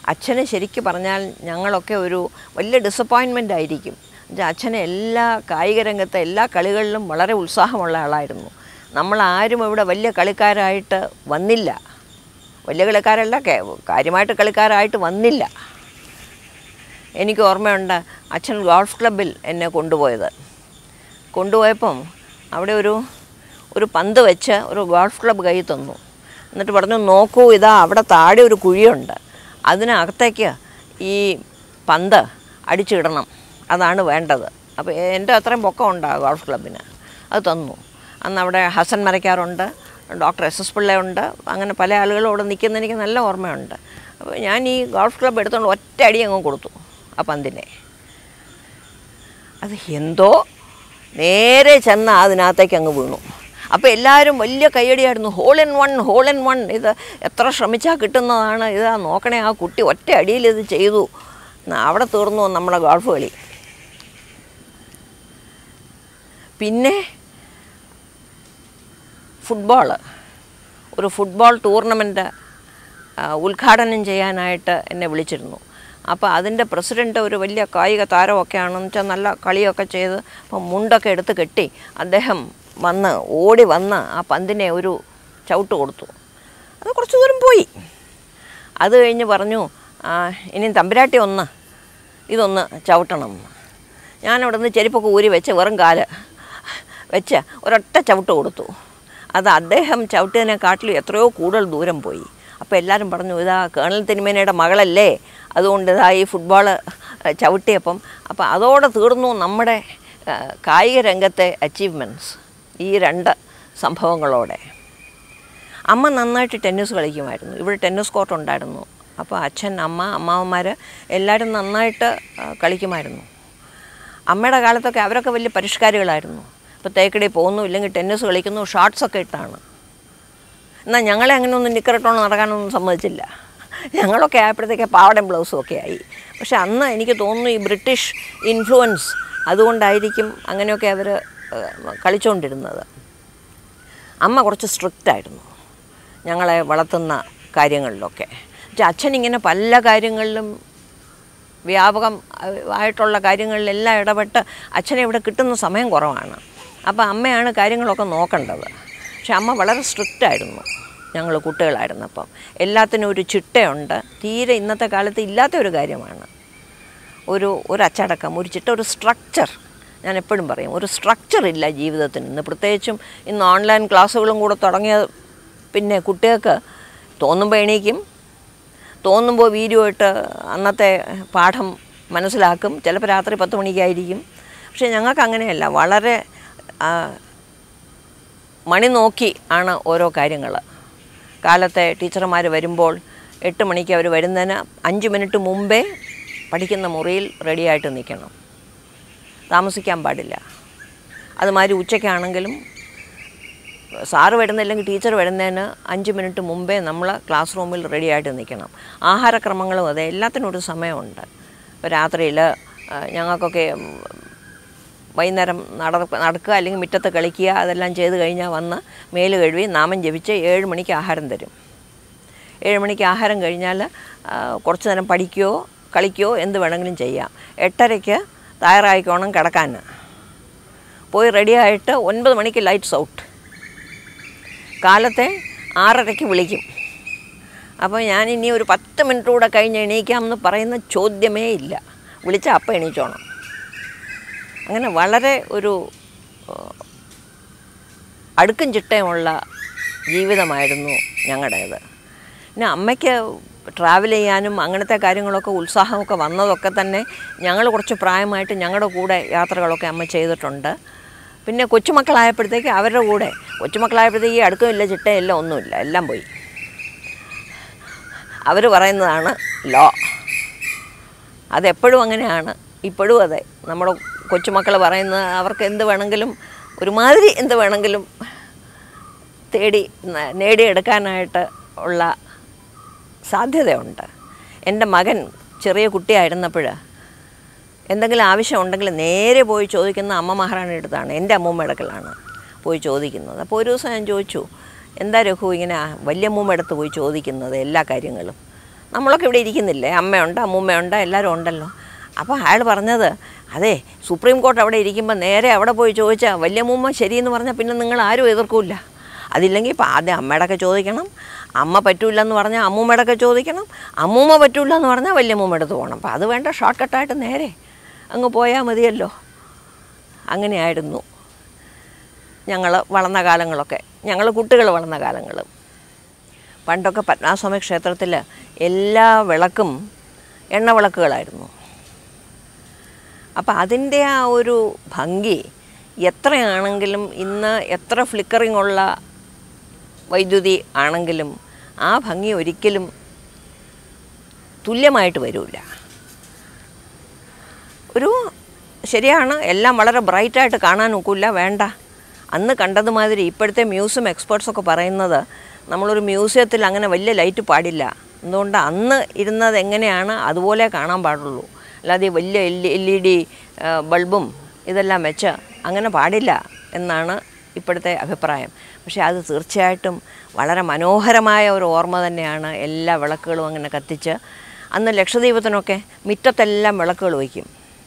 അച്ഛന് ശരിക്കും പറഞ്ഞാൽ ഞങ്ങളൊക്കെ ഒരു വലിയ ഡിസപ്പോയിൻമെൻ്റ് ആയിരിക്കും എന്നുവെച്ചാൽ അച്ഛന് എല്ലാ കായിക രംഗത്തെ എല്ലാ കളികളിലും വളരെ ഉത്സാഹമുള്ള ആളായിരുന്നു നമ്മളാരും ഇവിടെ വലിയ കളിക്കാരായിട്ട് വന്നില്ല വലിയ കളിക്കാരല്ല കേ- കാര്യമായിട്ട് കളിക്കാരായിട്ട് വന്നില്ല എനിക്ക് ഓർമ്മയുണ്ട് അച്ഛൻ ഗോൾഫ് ക്ലബിൽ എന്നെ കൊണ്ടുപോയത് കൊണ്ടുപോയപ്പം അവിടെ ഒരു ഒരു പന്ത് വെച്ച് ഒരു ഗോൾഫ് ക്ലബ്ബ് കൈ തന്നു എന്നിട്ട് പറഞ്ഞു നോക്കൂ ഇതാ അവിടെ താഴെ ഒരു കുഴിയുണ്ട് അതിനകത്തേക്ക് ഈ പന്ത് അടിച്ചിടണം അതാണ് വേണ്ടത് അപ്പോൾ എൻ്റെ അത്രയും പൊക്കം ഉണ്ട് ആ ഗോൾഫ് ക്ലബിന് അത് തന്നു അന്ന് അവിടെ ഹസൻ മരക്കാറുണ്ട് ഡോക്ടർ എസ് എസ് പിള്ളയുണ്ട് അങ്ങനെ പല ആളുകളും അവിടെ നിൽക്കുന്ന എനിക്ക് നല്ല ഓർമ്മയുണ്ട് അപ്പോൾ ഞാൻ ഈ ഗോൾഫ് ക്ലബ്ബ് എടുത്തുകൊണ്ട് ഒറ്റ അടി അങ്ങ് കൊടുത്തു ആ പന്തിനെ അത് എന്തോ നേരെ ചെന്ന് അതിനകത്തേക്ക് അങ്ങ് വീണു അപ്പോൾ എല്ലാവരും വലിയ കയ്യടിയായിരുന്നു hole in one hole in one ഇത് എത്ര ശ്രമിച്ചാൽ കിട്ടുന്നതാണ് ഇതാ നോക്കണേ ആ കുട്ടി ഒറ്റ അടിയിൽ ഇത് ചെയ്തു ന്നാ അവിടെ തീർന്നു നമ്മുടെ ഗോൾഫ് കളി പിന്നെ ഫുട്ബോൾ ഒരു ഫുട്ബോൾ ടൂർണമെൻറ്റ് ഉദ്ഘാടനം ചെയ്യാനായിട്ട് എന്നെ വിളിച്ചിരുന്നു അപ്പോൾ അതിൻ്റെ പ്രസിഡൻ്റ് ഒരു വലിയ കായിക താരമൊക്കെ ആണെന്ന് വെച്ചാൽ നല്ല കളിയൊക്കെ ചെയ്ത് അപ്പം മുണ്ടൊക്കെ എടുത്ത് കെട്ടി അദ്ദേഹം വന്ന് ഓടി വന്ന് ആ പന്തിനെ ഒരു ചവിട്ട് കൊടുത്തു അത് കുറച്ച് ദൂരം പോയി അത് കഴിഞ്ഞ് പറഞ്ഞു "ആ, ഇനി തമ്പുരാട്ടി ഒന്ന് ഇതൊന്ന് ചവിട്ടണം ഞാനവിടെ നിന്ന് ചെരുപ്പൊക്കെ ഊരി വെച്ച് വെറും കാല് വെച്ച് ഒരൊറ്റ ചവിട്ട് കൊടുത്തു അത് അദ്ദേഹം ചവിട്ടിയതിനെക്കാട്ടിലും എത്രയോ കൂടുതൽ ദൂരം പോയി അപ്പോൾ എല്ലാവരും പറഞ്ഞു ഇതാ കേണൽ തിരുമേനയുടെ മകളല്ലേ അതുകൊണ്ട് ഇതാ ഈ ഫുട്ബോൾ ചവിട്ടിയപ്പം അപ്പോൾ അതോടെ തീർന്നു നമ്മുടെ ആ, കായിക രംഗത്തെ അച്ചീവ്മെൻറ്റ്സ് ഈ രണ്ട് സംഭവങ്ങളോടെ അമ്മ നന്നായിട്ട് ടെന്നീസ് കളിക്കുമായിരുന്നു ഇവിടെ ടെന്നീസ് കോർട്ട് ഉണ്ടായിരുന്നു അപ്പോൾ അച്ഛൻ അമ്മ അമ്മാവന്മാർ എല്ലാവരും നന്നായിട്ട് ആ, കളിക്കുമായിരുന്നു അമ്മയുടെ കാലത്തൊക്കെ അവരൊക്കെ വലിയ പരിഷ്കാരികളായിരുന്നു ഇപ്പോൾ തേക്കടി പോകുന്നു ഇല്ലെങ്കിൽ ടെന്നീസ് കളിക്കുന്നു ഷോർട്സൊക്കെ ഇട്ടാണ് എന്നാൽ ഞങ്ങളെ അങ്ങനെ ഒന്നും നിക്കറിട്ടോണ്ട് നടക്കാനൊന്നും സമ്മതിച്ചില്ല ഞങ്ങളൊക്കെ ആയപ്പോഴത്തേക്ക് പാവടയും ബ്ലൗസും ഒക്കെ ആയി പക്ഷെ അന്ന് എനിക്ക് തോന്നുന്നു ഈ ബ്രിട്ടീഷ് ഇൻഫ്ലുവൻസ് അതുകൊണ്ടായിരിക്കും അങ്ങനെയൊക്കെ അവർ കളിച്ചുകൊണ്ടിരുന്നത് അമ്മ കുറച്ച് സ്ട്രിക്റ്റ് ആയിരുന്നു ഞങ്ങളെ വളർത്തുന്ന കാര്യങ്ങളിലൊക്കെ പക്ഷെ അച്ഛൻ ഇങ്ങനെ പല കാര്യങ്ങളിലും വ്യാപകം അഹ് ആയിട്ടുള്ള കാര്യങ്ങളിലെല്ലാം ഇടപെട്ട് അച്ഛനെ ഇവിടെ കിട്ടുന്ന സമയം കുറവാണ് അപ്പോൾ അമ്മയാണ് കാര്യങ്ങളൊക്കെ നോക്കേണ്ടത് പക്ഷെ അമ്മ വളരെ സ്ട്രിക്റ്റ് ആയിരുന്നു ഞങ്ങൾ കുട്ടികളായിരുന്നപ്പം എല്ലാത്തിനും ഒരു ചിട്ടയുണ്ട് തീരെ ഇന്നത്തെ കാലത്ത് ഇല്ലാത്ത ഒരു കാര്യമാണ് ഒരു ഒരു അച്ചടക്കം ഒരു ചിട്ട ഒരു സ്ട്രക്ചർ ഞാൻ എപ്പോഴും പറയും ഒരു സ്ട്രക്ചർ ഇല്ല ജീവിതത്തിന് ഇന്ന് പ്രത്യേകിച്ചും ഇന്ന് ഓൺലൈൻ ക്ലാസ്സുകളും കൂടെ തുടങ്ങിയ പിന്നെ കുട്ടികൾക്ക് തോന്നുമ്പോൾ എണീക്കും തോന്നുമ്പോൾ വീഡിയോ ഇട്ട് അന്നത്തെ പാഠം മനസ്സിലാക്കും ചിലപ്പോൾ രാത്രി പത്ത് മണിക്കായിരിക്കും പക്ഷേ ഞങ്ങൾക്ക് അങ്ങനെയല്ല വളരെ ആ, മണി നോക്കി ആണ് ഓരോ കാര്യങ്ങൾ കാലത്തെ ടീച്ചർമാർ വരുമ്പോൾ എട്ട് മണിക്ക് അവർ വരുന്നതിന് അഞ്ച് മിനിറ്റ് മുമ്പേ പഠിക്കുന്ന മുറിയിൽ റെഡിയായിട്ട് നിൽക്കണം താമസിക്കാൻ പാടില്ല അതുമാതിരി ഉച്ചയ്ക്കാണെങ്കിലും സാറ് വരുന്നില്ലെങ്കിൽ ടീച്ചർ വരുന്നതിന് അഞ്ച് മിനിറ്റ് മുമ്പേ നമ്മൾ ക്ലാസ് റൂമിൽ റെഡി ആയിട്ട് നിൽക്കണം ആഹാരക്രമങ്ങളും അതെ എല്ലാത്തിനും ഒരു സമയമുണ്ട് ഇപ്പോൾ രാത്രിയിൽ ഞങ്ങൾക്കൊക്കെ ഉം, വൈകുന്നേരം നട നടക്കുക അല്ലെങ്കിൽ മുറ്റത്ത് കളിക്കുക അതെല്ലാം ചെയ്ത് കഴിഞ്ഞാൽ വന്ന് മേല് കഴുകി നാമം ജപിച്ച് ഏഴ് മണിക്ക് ആഹാരം തരും ഏഴ് മണിക്ക് ആഹാരം കഴിഞ്ഞാൽ ആ, കുറച്ച് നേരം പഠിക്കുകയോ കളിക്കുകയോ എന്ത് വേണമെങ്കിലും ചെയ്യാം എട്ടരയ്ക്ക് തയ്യാറായിക്കോണം കിടക്കാൻ പോയി റെഡിയായിട്ട് ഒൻപത് മണിക്ക് ലൈറ്റ്സ് ഔട്ട് കാലത്തെ ആറരയ്ക്ക് വിളിക്കും അപ്പോൾ ഞാൻ ഇനി ഒരു പത്ത് മിനിറ്റ് കൂടെ കഴിഞ്ഞ് എണീക്കാമെന്ന് പറയുന്ന ചോദ്യമേ ഇല്ല വിളിച്ചാൽ അപ്പം എണീച്ചോണം അങ്ങനെ വളരെ ഒരു ഏഹ്, അടുക്കും ചിട്ടയുമുള്ള ജീവിതമായിരുന്നു ഞങ്ങളുടേത് പിന്നെ അമ്മയ്ക്ക് ട്രാവൽ ചെയ്യാനും അങ്ങനത്തെ കാര്യങ്ങളൊക്കെ ഉത്സാഹമൊക്കെ വന്നതൊക്കെ തന്നെ ഞങ്ങൾ കുറച്ച് പ്രായമായിട്ട് ഞങ്ങളുടെ കൂടെ യാത്രകളൊക്കെ അമ്മ ചെയ്തിട്ടുണ്ട് പിന്നെ കൊച്ചുമക്കളായപ്പോഴത്തേക്ക് അവരുടെ കൂടെ കൊച്ചുമക്കളായപ്പോഴത്തേക്ക് ഈ അടുക്കമില്ല ചിട്ടയില്ല ഒന്നുമില്ല എല്ലാം പോയി അവർ പറയുന്നതാണ് ലോ അതെപ്പോഴും അങ്ങനെയാണ് ഇപ്പോഴും അതെ നമ്മുടെ കൊച്ചുമക്കൾ പറയുന്നത് അവർക്ക് എന്ത് വേണമെങ്കിലും ഒരുമാതിരി എന്ത് വേണമെങ്കിലും തേടി ന- നേടിയെടുക്കാനായിട്ട് ഉള്ള സാധ്യതയുണ്ട് എൻ്റെ മകൻ ചെറിയ കുട്ടിയായിരുന്നപ്പോൾ എന്തെങ്കിലും ആവശ്യമുണ്ടെങ്കിൽ നേരെ പോയി ചോദിക്കുന്ന അമ്മ മഹാറാണിയുടെ അടുത്താണ് എൻ്റെ അമ്മൂമ്മയുടെ അടുക്കലാണ് പോയി ചോദിക്കുന്നത് അപ്പോൾ ഒരു ദിവസം ഞാൻ ചോദിച്ചു എന്താ രഘു ഇങ്ങനെ വല്യമ്മൂമ്മ അടുത്ത് പോയി ചോദിക്കുന്നത് എല്ലാ കാര്യങ്ങളും നമ്മളൊക്കെ ഇവിടെ ഇരിക്കുന്നില്ലേ അമ്മയുണ്ട് അമ്മൂമ്മയുണ്ട് എല്ലാവരും ഉണ്ടല്ലോ അപ്പോൾ അയാൾ പറഞ്ഞത് അതെ സുപ്രീം കോർട്ട് അവിടെ ഇരിക്കുമ്പോൾ നേരെ അവിടെ പോയി ചോദിച്ചാൽ വല്യമ്മൂമ്മ ശരിയെന്ന് പറഞ്ഞാൽ പിന്നെ നിങ്ങൾ ആരും എതിർക്കൂല അതില്ലെങ്കിൽ ഇപ്പോൾ ആദ്യം അമ്മയുടെയൊക്കെ ചോദിക്കണം അമ്മ പറ്റൂല എന്ന് പറഞ്ഞാൽ അമ്മൂമ്മയുടെയൊക്കെ ചോദിക്കണം അമ്മൂമ്മ പറ്റൂല എന്ന് പറഞ്ഞാൽ വല്യമ്മൂമ്മ എടുത്ത് പോകണം അപ്പോൾ അത് വേണ്ട ഷോർട്ട് കട്ടായിട്ട് നേരെ അങ്ങ് പോയാൽ മതിയല്ലോ അങ്ങനെയായിരുന്നു ഞങ്ങൾ വളർന്ന കാലങ്ങളൊക്കെ ഞങ്ങൾ കുട്ടികൾ വളർന്ന കാലങ്ങൾ പണ്ടൊക്കെ പത്മനാഭസ്വാമി ക്ഷേത്രത്തിൽ എല്ലാ വിളക്കും എണ്ണ വിളക്കുകളായിരുന്നു അപ്പം അതിൻ്റെ ആ ഒരു ഭംഗി എത്രയാണെങ്കിലും ഇന്ന് എത്ര ഫ്ലിക്കറിംഗ് ഉള്ള വൈദ്യുതി ആണെങ്കിലും ആ ഭംഗി ഒരിക്കലും തുല്യമായിട്ട് വരില്ല ഒരു ശരിയാണ് എല്ലാം വളരെ ബ്രൈറ്റായിട്ട് കാണാൻ ഒക്കില്ല വേണ്ട അന്ന് കണ്ടതുമാതിരി ഇപ്പോഴത്തെ മ്യൂസിയം എക്സ്പേർട്സൊക്കെ പറയുന്നത് നമ്മളൊരു മ്യൂസിയത്തിൽ അങ്ങനെ വലിയ ലൈറ്റ് പാടില്ല എന്തുകൊണ്ട് അന്ന് ഇരുന്നത് എങ്ങനെയാണ് അതുപോലെ കാണാൻ പാടുള്ളൂ അല്ലാതെ ഈ വലിയ എൽ എൽ ഇ ഡി ബൾബും ഇതെല്ലാം വെച്ച് അങ്ങനെ പാടില്ല എന്നാണ് ഇപ്പോഴത്തെ അഭിപ്രായം പക്ഷേ അത് തീർച്ചയായിട്ടും വളരെ മനോഹരമായ ഒരു ഓർമ്മ തന്നെയാണ് എല്ലാ വിളക്കുകളും അങ്ങനെ കത്തിച്ച് അന്ന് ലക്ഷദ്വീപത്തിനൊക്കെ മുറ്റത്തെല്ലാം വിളക്കുകൾ വയ്ക്കും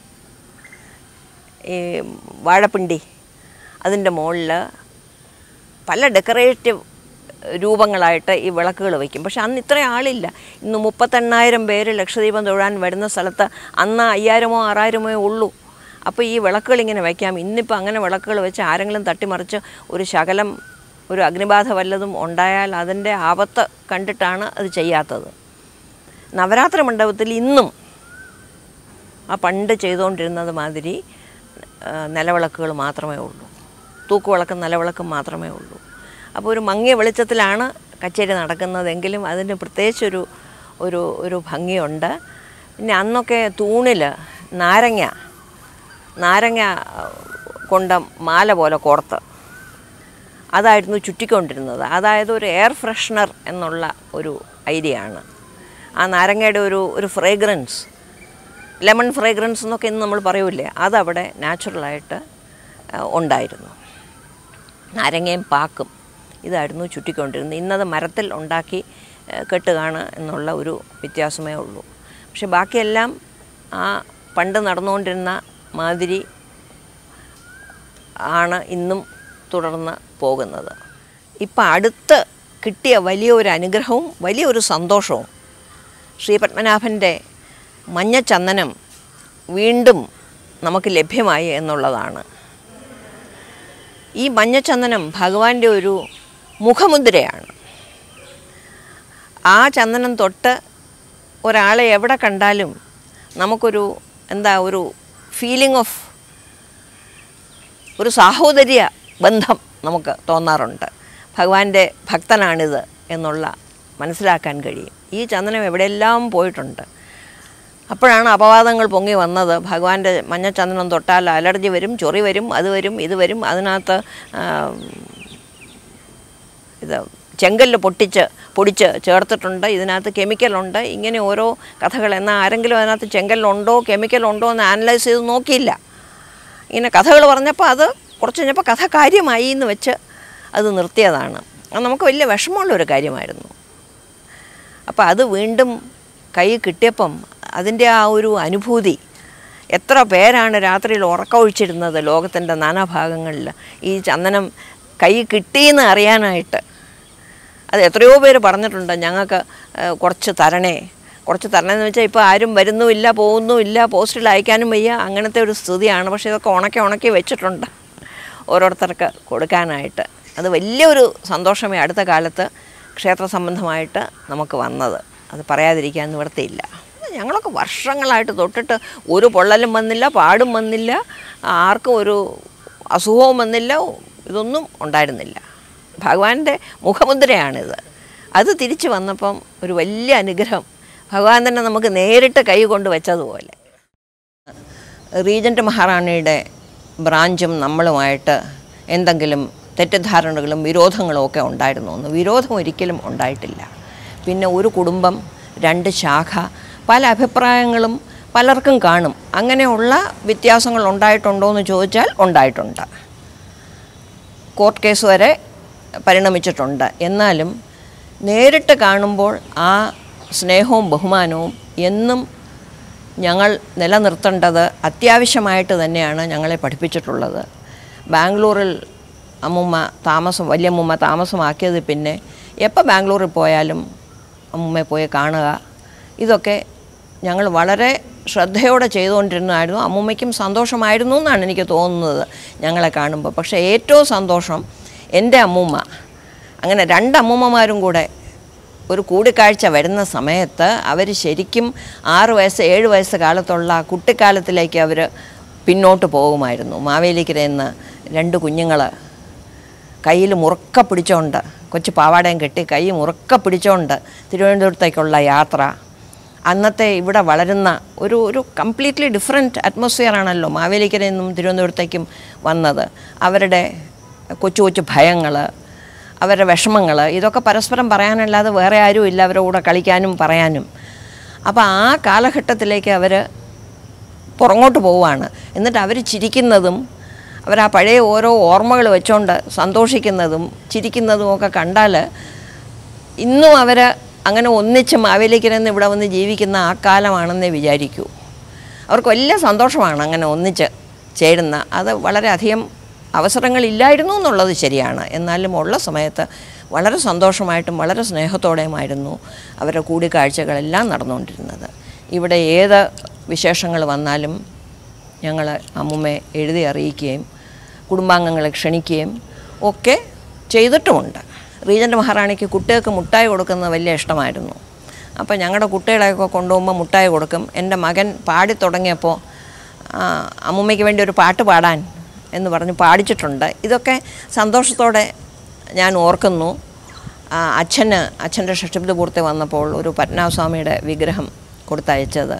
ഈ വാഴപ്പിണ്ടി അതിൻ്റെ മുകളിൽ പല ഡെക്കറേറ്റീവ് രൂപങ്ങളായിട്ട് ഈ വിളക്കുകൾ വയ്ക്കും പക്ഷെ അന്ന് ഇത്രയും ആളില്ല ഇന്ന് മുപ്പത്തെണ്ണായിരം പേര് ലക്ഷദ്വീപം തൊഴാൻ വരുന്ന സ്ഥലത്ത് അന്ന് അയ്യായിരമോ ആറായിരമോ ഉള്ളൂ അപ്പോൾ ഈ വിളക്കുകൾ ഇങ്ങനെ വയ്ക്കാം ഇന്നിപ്പോൾ അങ്ങനെ വിളക്കുകൾ വെച്ച് ആരെങ്കിലും തട്ടിമറിച്ച് ഒരു ശകലം ഒരു അഗ്നിബാധ വല്ലതും ഉണ്ടായാൽ അതിൻ്റെ ആപത്ത് കണ്ടിട്ടാണ് അത് ചെയ്യാത്തത് നവരാത്രി മണ്ഡപത്തിൽ ഇന്നും ആ പണ്ട് ചെയ്തുകൊണ്ടിരുന്നത് മാതിരി ആ, നിലവിളക്കുകൾ മാത്രമേ ഉള്ളൂ തൂക്കുവിളക്കും നിലവിളക്കും മാത്രമേ ഉള്ളൂ അപ്പോൾ ഒരു മങ്ങിയ വെളിച്ചത്തിലാണ് കച്ചേരി നടക്കുന്നതെങ്കിലും അതിന് പ്രത്യേകിച്ചൊരു ഒരു ഒരു ഭംഗിയുണ്ട് പിന്നെ അന്നൊക്കെ തൂണിൽ നാരങ്ങ നാരങ്ങ കൊണ്ട് മാല പോലെ കോർത്ത് അതായിരുന്നു ചുറ്റിക്കൊണ്ടിരുന്നത് അതായത് ഒരു എയർ ഫ്രഷ്നർ എന്നുള്ള ഒരു ഐഡിയ ആണ് ആ നാരങ്ങയുടെ ഒരു ഒരു ഫ്രേഗ്രൻസ് ലെമൺ ഫ്രേഗ്രൻസ് എന്നൊക്കെ ഇന്ന് നമ്മൾ പറയൂലേ അതവിടെ നാച്ചുറലായിട്ട് ആ, ഉണ്ടായിരുന്നു നാരങ്ങയും പാക്കും ഇതായിരുന്നു ചുറ്റിക്കൊണ്ടിരുന്നത് ഇന്നത് മരത്തിൽ ഉണ്ടാക്കി ആ, കെട്ടുകയാണ് എന്നുള്ള ഒരു വ്യത്യാസമേ ഉള്ളൂ പക്ഷെ ബാക്കിയെല്ലാം ആ പണ്ട് നടന്നുകൊണ്ടിരുന്ന മാതിരി ആണ് ഇന്നും തുടർന്ന് പോകുന്നത് ഇപ്പം അടുത്ത് കിട്ടിയ വലിയൊരു അനുഗ്രഹവും വലിയൊരു സന്തോഷവും ശ്രീ പത്മനാഭൻ്റെ മഞ്ഞച്ചന്ദനം വീണ്ടും നമുക്ക് ലഭ്യമായി എന്നുള്ളതാണ് ഈ മഞ്ഞച്ചന്ദനം ഭഗവാന്റെ ഒരു മുഖമുദ്രയാണ് ആ ചന്ദനം തൊട്ട് ഒരാളെ എവിടെ കണ്ടാലും നമുക്കൊരു എന്താ ഒരു ഫീലിംഗ് ഓഫ് ഒരു സാഹോദര്യ ബന്ധം നമുക്ക് തോന്നാറുണ്ട് ഭഗവാന്റെ ഭക്തനാണിത് എന്നുള്ള മനസ്സിലാക്കാൻ കഴിയും ഈ ചന്ദനം എവിടെയെല്ലാം പോയിട്ടുണ്ട് അപ്പോഴാണ് അപവാദങ്ങൾ പൊങ്ങി വന്നത് ഭഗവാന്റെ മഞ്ഞച്ചന്ദനം തൊട്ടാൽ അലർജി വരും ചൊറി വരും അത് വരും ഇത് വരും അതിനകത്ത് ആ, ഇത് ചെങ്കല്ല് പൊട്ടിച്ച് പൊടിച്ച് ചേർത്തിട്ടുണ്ട് ഇതിനകത്ത് കെമിക്കലുണ്ട് ഇങ്ങനെ ഓരോ കഥകൾ എന്നാൽ ആരെങ്കിലും അതിനകത്ത് ചെങ്കല്ലുണ്ടോ കെമിക്കലുണ്ടോ എന്ന് അനലൈസ് ചെയ്ത് നോക്കിയില്ല ഇങ്ങനെ കഥകൾ പറഞ്ഞപ്പോൾ അത് കുറച്ച് കഴിഞ്ഞപ്പോൾ കഥ കാര്യമായി എന്ന് വെച്ച് അത് നിർത്തിയതാണ് അത് നമുക്ക് വലിയ വിഷമമുള്ളൊരു കാര്യമായിരുന്നു അപ്പോൾ അത് വീണ്ടും കൈ കിട്ടിയപ്പം അതിൻ്റെ ആ ഒരു അനുഭൂതി എത്ര പേരാണ് രാത്രിയിൽ ഉറക്കമൊഴിച്ചിരുന്നത് ലോകത്തിൻ്റെ നാനാഭാഗങ്ങളിൽ ഈ ചന്ദനം കൈ കിട്ടിയെന്ന് അറിയാനായിട്ട് അത് എത്രയോ പേര് പറഞ്ഞിട്ടുണ്ട് ഞങ്ങൾക്ക് ഏഹ്, കുറച്ച് തരണേ കുറച്ച് തരണമെന്ന് വെച്ചാൽ ഇപ്പോൾ ആരും വരുന്നുമില്ല പോകുന്നുമില്ല പോസ്റ്റിൽ അയക്കാനും വയ്യ അങ്ങനത്തെ ഒരു സ്ഥിതിയാണ് പക്ഷേ ഇതൊക്കെ ഉണക്കി ഉണക്കി വെച്ചിട്ടുണ്ട് ഓരോരുത്തർക്ക് കൊടുക്കാനായിട്ട് അത് വലിയൊരു സന്തോഷമേ അടുത്ത കാലത്ത് ക്ഷേത്ര സംബന്ധമായിട്ട് നമുക്ക് വന്നത് അത് പറയാതിരിക്കാൻ നിവൃത്തിയില്ല ഞങ്ങളൊക്കെ വർഷങ്ങളായിട്ട് തൊട്ടിട്ട് ഒരു പൊള്ളലും വന്നില്ല പാടും വന്നില്ല ആർക്കും ഒരു അസുഖവും വന്നില്ല ഇതൊന്നും ഉണ്ടായിരുന്നില്ല ഭഗവാന്റെ മുഖമുദ്രയാണിത് അത് തിരിച്ചു വന്നപ്പം ഒരു വലിയ അനുഗ്രഹം ഭഗവാൻ തന്നെ നമുക്ക് നേരിട്ട് കൈ കൊണ്ട് വെച്ചതുപോലെ റീജൻറ്റ് മഹാറാണിയുടെ ബ്രാഞ്ചും നമ്മളുമായിട്ട് എന്തെങ്കിലും തെറ്റിദ്ധാരണകളും വിരോധങ്ങളും ഒക്കെ ഉണ്ടായിരുന്നു എന്ന് വിരോധം ഒരിക്കലും ഉണ്ടായിട്ടില്ല പിന്നെ ഒരു കുടുംബം രണ്ട് ശാഖ പല അഭിപ്രായങ്ങളും പലർക്കും കാണും അങ്ങനെയുള്ള വ്യത്യാസങ്ങൾ ഉണ്ടായിട്ടുണ്ടോ എന്ന് ചോദിച്ചാൽ ഉണ്ടായിട്ടുണ്ട് കോർട്ട് കേസ് വരെ പരിണമിച്ചിട്ടുണ്ട് എന്നാലും നേരിട്ട് കാണുമ്പോൾ ആ സ്നേഹവും ബഹുമാനവും എന്നും ഞങ്ങൾ നിലനിർത്തേണ്ടത് അത്യാവശ്യമായിട്ട് തന്നെയാണ് ഞങ്ങളെ പഠിപ്പിച്ചിട്ടുള്ളത് ബാംഗ്ലൂരിൽ അമ്മുമ്മ താമസം വലിയമ്മൂമ്മ താമസമാക്കിയത് പിന്നെ എപ്പോൾ ബാംഗ്ലൂരിൽ പോയാലും അമ്മുമ്മയെ പോയി കാണുക ഇതൊക്കെ ഞങ്ങൾ വളരെ ശ്രദ്ധയോടെ ചെയ്തുകൊണ്ടിരുന്നതായിരുന്നു അമ്മുമ്മയ്ക്കും സന്തോഷമായിരുന്നു എന്നാണ് എനിക്ക് തോന്നുന്നത് ഞങ്ങളെ കാണുമ്പോൾ പക്ഷേ ഏറ്റവും സന്തോഷം എൻ്റെ അമ്മൂമ്മ അങ്ങനെ രണ്ട് അമ്മൂമ്മമാരും കൂടെ ഒരു കൂടിക്കാഴ്ച വരുന്ന സമയത്ത് അവർ ശരിക്കും ആറ് വയസ്സ് ഏഴ് വയസ്സ് കാലത്തുള്ള കുട്ടിക്കാലത്തിലേക്ക് അവർ പിന്നോട്ട് പോകുമായിരുന്നു മാവേലിക്കരയിൽ നിന്ന് രണ്ട് കുഞ്ഞുങ്ങൾ കയ്യിൽ മുറുക്ക പിടിച്ചോണ്ട് കൊച്ചു പാവാടയും കെട്ടി കൈ മുറുക്ക പിടിച്ചോണ്ട് തിരുവനന്തപുരത്തേക്കുള്ള യാത്ര അന്നത്തെ ഇവിടെ വളരുന്ന ഒരു ഒരു കംപ്ലീറ്റ്ലി ഡിഫറെൻറ്റ് അറ്റ്മോസ്ഫിയർ ആണല്ലോ മാവേലിക്കരയിൽ നിന്നും തിരുവനന്തപുരത്തേക്കും വന്നത് അവരുടെ കൊച്ചു കൊച്ചു ഭയങ്ങൾ അവരുടെ വിഷമങ്ങൾ ഇതൊക്കെ പരസ്പരം പറയാനല്ലാതെ വേറെ ആരും ഇല്ല അവരുടെ കൂടെ കളിക്കാനും പറയാനും അപ്പോൾ ആ കാലഘട്ടത്തിലേക്ക് അവർ പുറങ്ങോട്ട് പോവുകയാണ് എന്നിട്ട് അവർ ചിരിക്കുന്നതും അവർ ആ പഴയ ഓരോ ഓർമ്മകൾ വെച്ചുകൊണ്ട് സന്തോഷിക്കുന്നതും ചിരിക്കുന്നതും ഒക്കെ കണ്ടാൽ ഇന്നും അവർ അങ്ങനെ ഒന്നിച്ച് മാവേലിക്കരന്ന് ഇവിടെ വന്ന് ജീവിക്കുന്ന ആ കാലമാണെന്നേ വിചാരിക്കൂ അവർക്ക് വലിയ സന്തോഷമാണ് അങ്ങനെ ഒന്നിച്ച് ചേരുന്ന അത് വളരെയധികം അവസരങ്ങളില്ലായിരുന്നു എന്നുള്ളത് ശരിയാണ് എന്നാലും ഉള്ള സമയത്ത് വളരെ സന്തോഷമായിട്ടും വളരെ സ്നേഹത്തോടെയുമായിരുന്നു അവരുടെ കൂടിക്കാഴ്ചകളെല്ലാം നടന്നുകൊണ്ടിരുന്നത് ഇവിടെ ഏത് വിശേഷങ്ങൾ വന്നാലും ഞങ്ങൾ അമ്മുമ്മയെ എഴുതി അറിയിക്കുകയും കുടുംബാംഗങ്ങളെ ക്ഷണിക്കുകയും ഒക്കെ ചെയ്തിട്ടുമുണ്ട് റീജൻ്റ് മഹാറാണിക്ക് കുട്ടികൾക്ക് മുട്ടായി കൊടുക്കുന്നത് വലിയ ഇഷ്ടമായിരുന്നു അപ്പോൾ ഞങ്ങളുടെ കുട്ടികളെയൊക്കെ കൊണ്ടുപോകുമ്പോൾ മുട്ടായി കൊടുക്കും എൻ്റെ മകൻ പാടി തുടങ്ങിയപ്പോൾ ആ, അമ്മുമ്മയ്ക്ക് വേണ്ടി ഒരു പാട്ട് പാടാൻ എന്ന് പറഞ്ഞ് പാടിച്ചിട്ടുണ്ട് ഇതൊക്കെ സന്തോഷത്തോടെ ഞാൻ ഓർക്കുന്നു ആ, അച്ഛന് അച്ഛൻ്റെ ഷഷ്ടിപുത പൂർത്തി വന്നപ്പോൾ ഒരു പത്മനാഭസ്വാമിയുടെ വിഗ്രഹം കൊടുത്തയച്ചത്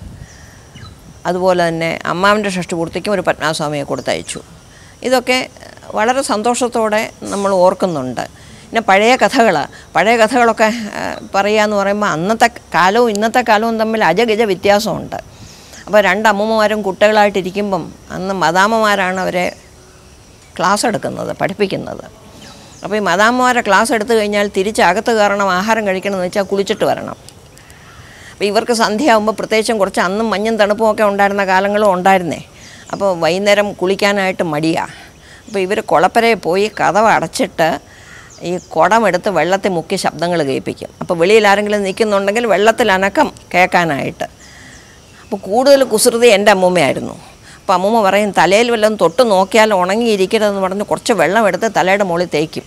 അതുപോലെ തന്നെ അമ്മാവിൻ്റെ ഷഷ്ടിപൂർത്തിക്കും ഒരു പത്മനാഭസ്വാമിയെ കൊടുത്തയച്ചു ഇതൊക്കെ വളരെ സന്തോഷത്തോടെ നമ്മൾ ഓർക്കുന്നുണ്ട് പിന്നെ പഴയ കഥകൾ പഴയ കഥകളൊക്കെ ആ, പറയുക എന്ന് പറയുമ്പോൾ അന്നത്തെ കാലവും ഇന്നത്തെ കാലവും തമ്മിൽ അജഗജ വ്യത്യാസമുണ്ട് അപ്പോൾ രണ്ട് അമ്മൂമ്മമാരും കുട്ടികളായിട്ടിരിക്കുമ്പം അന്ന് മദാമ്മമാരാണ് അവരെ ക്ലാസ് എടുക്കുന്നത് പഠിപ്പിക്കുന്നത് അപ്പോൾ ഈ മദാമ്മമാരെ ക്ലാസ് എടുത്തു കഴിഞ്ഞാൽ തിരിച്ച് അകത്ത് കയറണം ആഹാരം കഴിക്കണമെന്ന് വെച്ചാൽ കുളിച്ചിട്ട് വരണം അപ്പോൾ ഇവർക്ക് സന്ധ്യയാകുമ്പോൾ പ്രത്യേകിച്ചും കുറച്ച് അന്നും മഞ്ഞും തണുപ്പും ഒക്കെ ഉണ്ടായിരുന്ന കാലങ്ങളും ഉണ്ടായിരുന്നേ അപ്പോൾ വൈകുന്നേരം കുളിക്കാനായിട്ട് മടിയാണ് അപ്പോൾ ഇവർ കുളപ്പരയിൽ പോയി കഥവ് അടച്ചിട്ട് ഈ കുടമെടുത്ത് വെള്ളത്തിൽ മുക്കി ശബ്ദങ്ങൾ കേൾപ്പിക്കും അപ്പോൾ വെളിയിൽ ആരെങ്കിലും നിൽക്കുന്നുണ്ടെങ്കിൽ വെള്ളത്തിൽ അനക്കം കേൾക്കാനായിട്ട് അപ്പോൾ കൂടുതൽ കുസൃതി എൻ്റെ അമ്മൂമ്മയായിരുന്നു അപ്പോൾ അമ്മൂമ്മ പറയും തലയിൽ വല്ലതും തൊട്ട് നോക്കിയാൽ ഉണങ്ങിയിരിക്കരുതെന്ന് പറഞ്ഞ് കുറച്ച് വെള്ളം എടുത്ത് തലയുടെ മുകളിൽ തേക്കും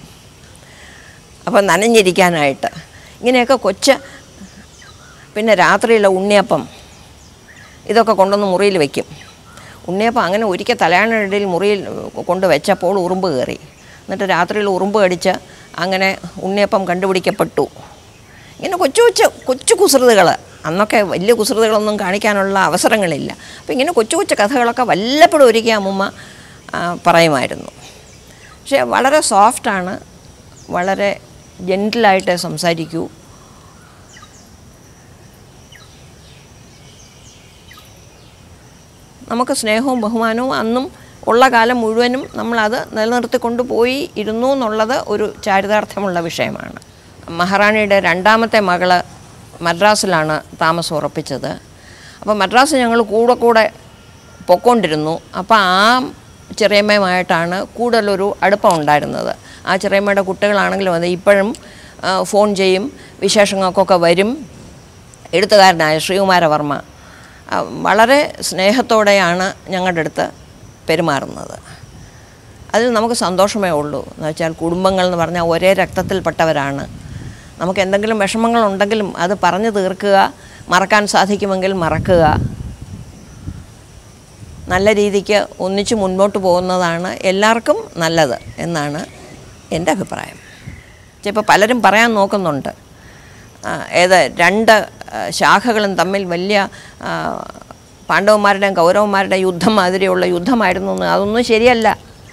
അപ്പോൾ നനഞ്ഞിരിക്കാനായിട്ട് ഇങ്ങനെയൊക്കെ കൊച്ച് പിന്നെ രാത്രിയിലെ ഉണ്ണിയപ്പം ഇതൊക്കെ കൊണ്ടുവന്ന് മുറിയിൽ വെക്കും ഉണ്ണിയപ്പം അങ്ങനെ ഒരിക്കൽ തലയാണിടയിൽ മുറിയിൽ കൊണ്ട് വെച്ചപ്പോൾ ഉറുമ്പ് കയറി എന്നിട്ട് രാത്രിയിൽ ഉറുമ്പ് കടിച്ച് അങ്ങനെ ഉണ്ണിയപ്പം കണ്ടുപിടിക്കപ്പെട്ടു ഇങ്ങനെ കൊച്ചു കൊച്ചു കൊച്ചു കുസൃതികൾ അന്നൊക്കെ വലിയ കുസൃതികളൊന്നും കാണിക്കാനുള്ള അവസരങ്ങളില്ല അപ്പോൾ ഇങ്ങനെ കൊച്ചു കൊച്ചു കഥകളൊക്കെ വല്ലപ്പോഴും ഒരിക്കൽ അമ്മുമ്മ ആ, പറയുമായിരുന്നു പക്ഷേ വളരെ സോഫ്റ്റാണ് വളരെ ജെൻറ്റിലായിട്ട് സംസാരിക്കൂ നമുക്ക് സ്നേഹവും ബഹുമാനവും അന്നും ഉള്ള കാലം മുഴുവനും നമ്മളത് നിലനിർത്തിക്കൊണ്ട് പോയി ഇരുന്നു എന്നുള്ളത് ഒരു ചാരിതാർത്ഥ്യമുള്ള വിഷയമാണ് മഹാറാണിയുടെ രണ്ടാമത്തെ മകള് മദ്രാസിലാണ് താമസം ഉറപ്പിച്ചത് അപ്പോൾ മദ്രാസ് ഞങ്ങൾ കൂടെ കൂടെ പൊക്കോണ്ടിരുന്നു അപ്പോൾ ആ ചെറിയമ്മയുമായിട്ടാണ് കൂടുതലൊരു അടുപ്പം ഉണ്ടായിരുന്നത് ആ ചെറിയമ്മയുടെ കുട്ടികളാണെങ്കിലും അത് ഇപ്പോഴും ആ, ഫോൺ ചെയ്യും വിശേഷങ്ങൾക്കൊക്കെ വരും എഴുത്തുകാരനായ ശ്രീകുമാരവർമ്മ ആ, വളരെ സ്നേഹത്തോടെയാണ് ഞങ്ങളുടെ അടുത്ത് പെരുമാറുന്നത് അതിൽ നമുക്ക് സന്തോഷമേ ഉള്ളൂ എന്ന് വെച്ചാൽ കുടുംബങ്ങൾ എന്ന് പറഞ്ഞാൽ ഒരേ രക്തത്തിൽപ്പെട്ടവരാണ് നമുക്ക് എന്തെങ്കിലും വിഷമങ്ങളുണ്ടെങ്കിലും അത് പറഞ്ഞു തീർക്കുക മറക്കാൻ സാധിക്കുമെങ്കിൽ മറക്കുക നല്ല രീതിക്ക് ഒന്നിച്ച് മുൻപോട്ട് പോകുന്നതാണ് എല്ലാവർക്കും നല്ലത് എന്നാണ് എൻ്റെ അഭിപ്രായം ഇപ്പോൾ പലരും പറയാൻ നോക്കുന്നുണ്ട് ആ, ഏത് രണ്ട് ആ, ശാഖകളും തമ്മിൽ വലിയ ആ, പാണ്ഡവന്മാരുടെയും കൗരവന്മാരുടെയും യുദ്ധം മാതിരിയുള്ള യുദ്ധമായിരുന്നു എന്ന് അതൊന്നും ശരിയല്ല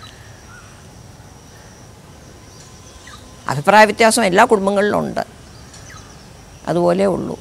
അഭിപ്രായ വ്യത്യാസം എല്ലാ കുടുംബങ്ങളിലും ഉണ്ട് അതുപോലെ ഉള്ളൂ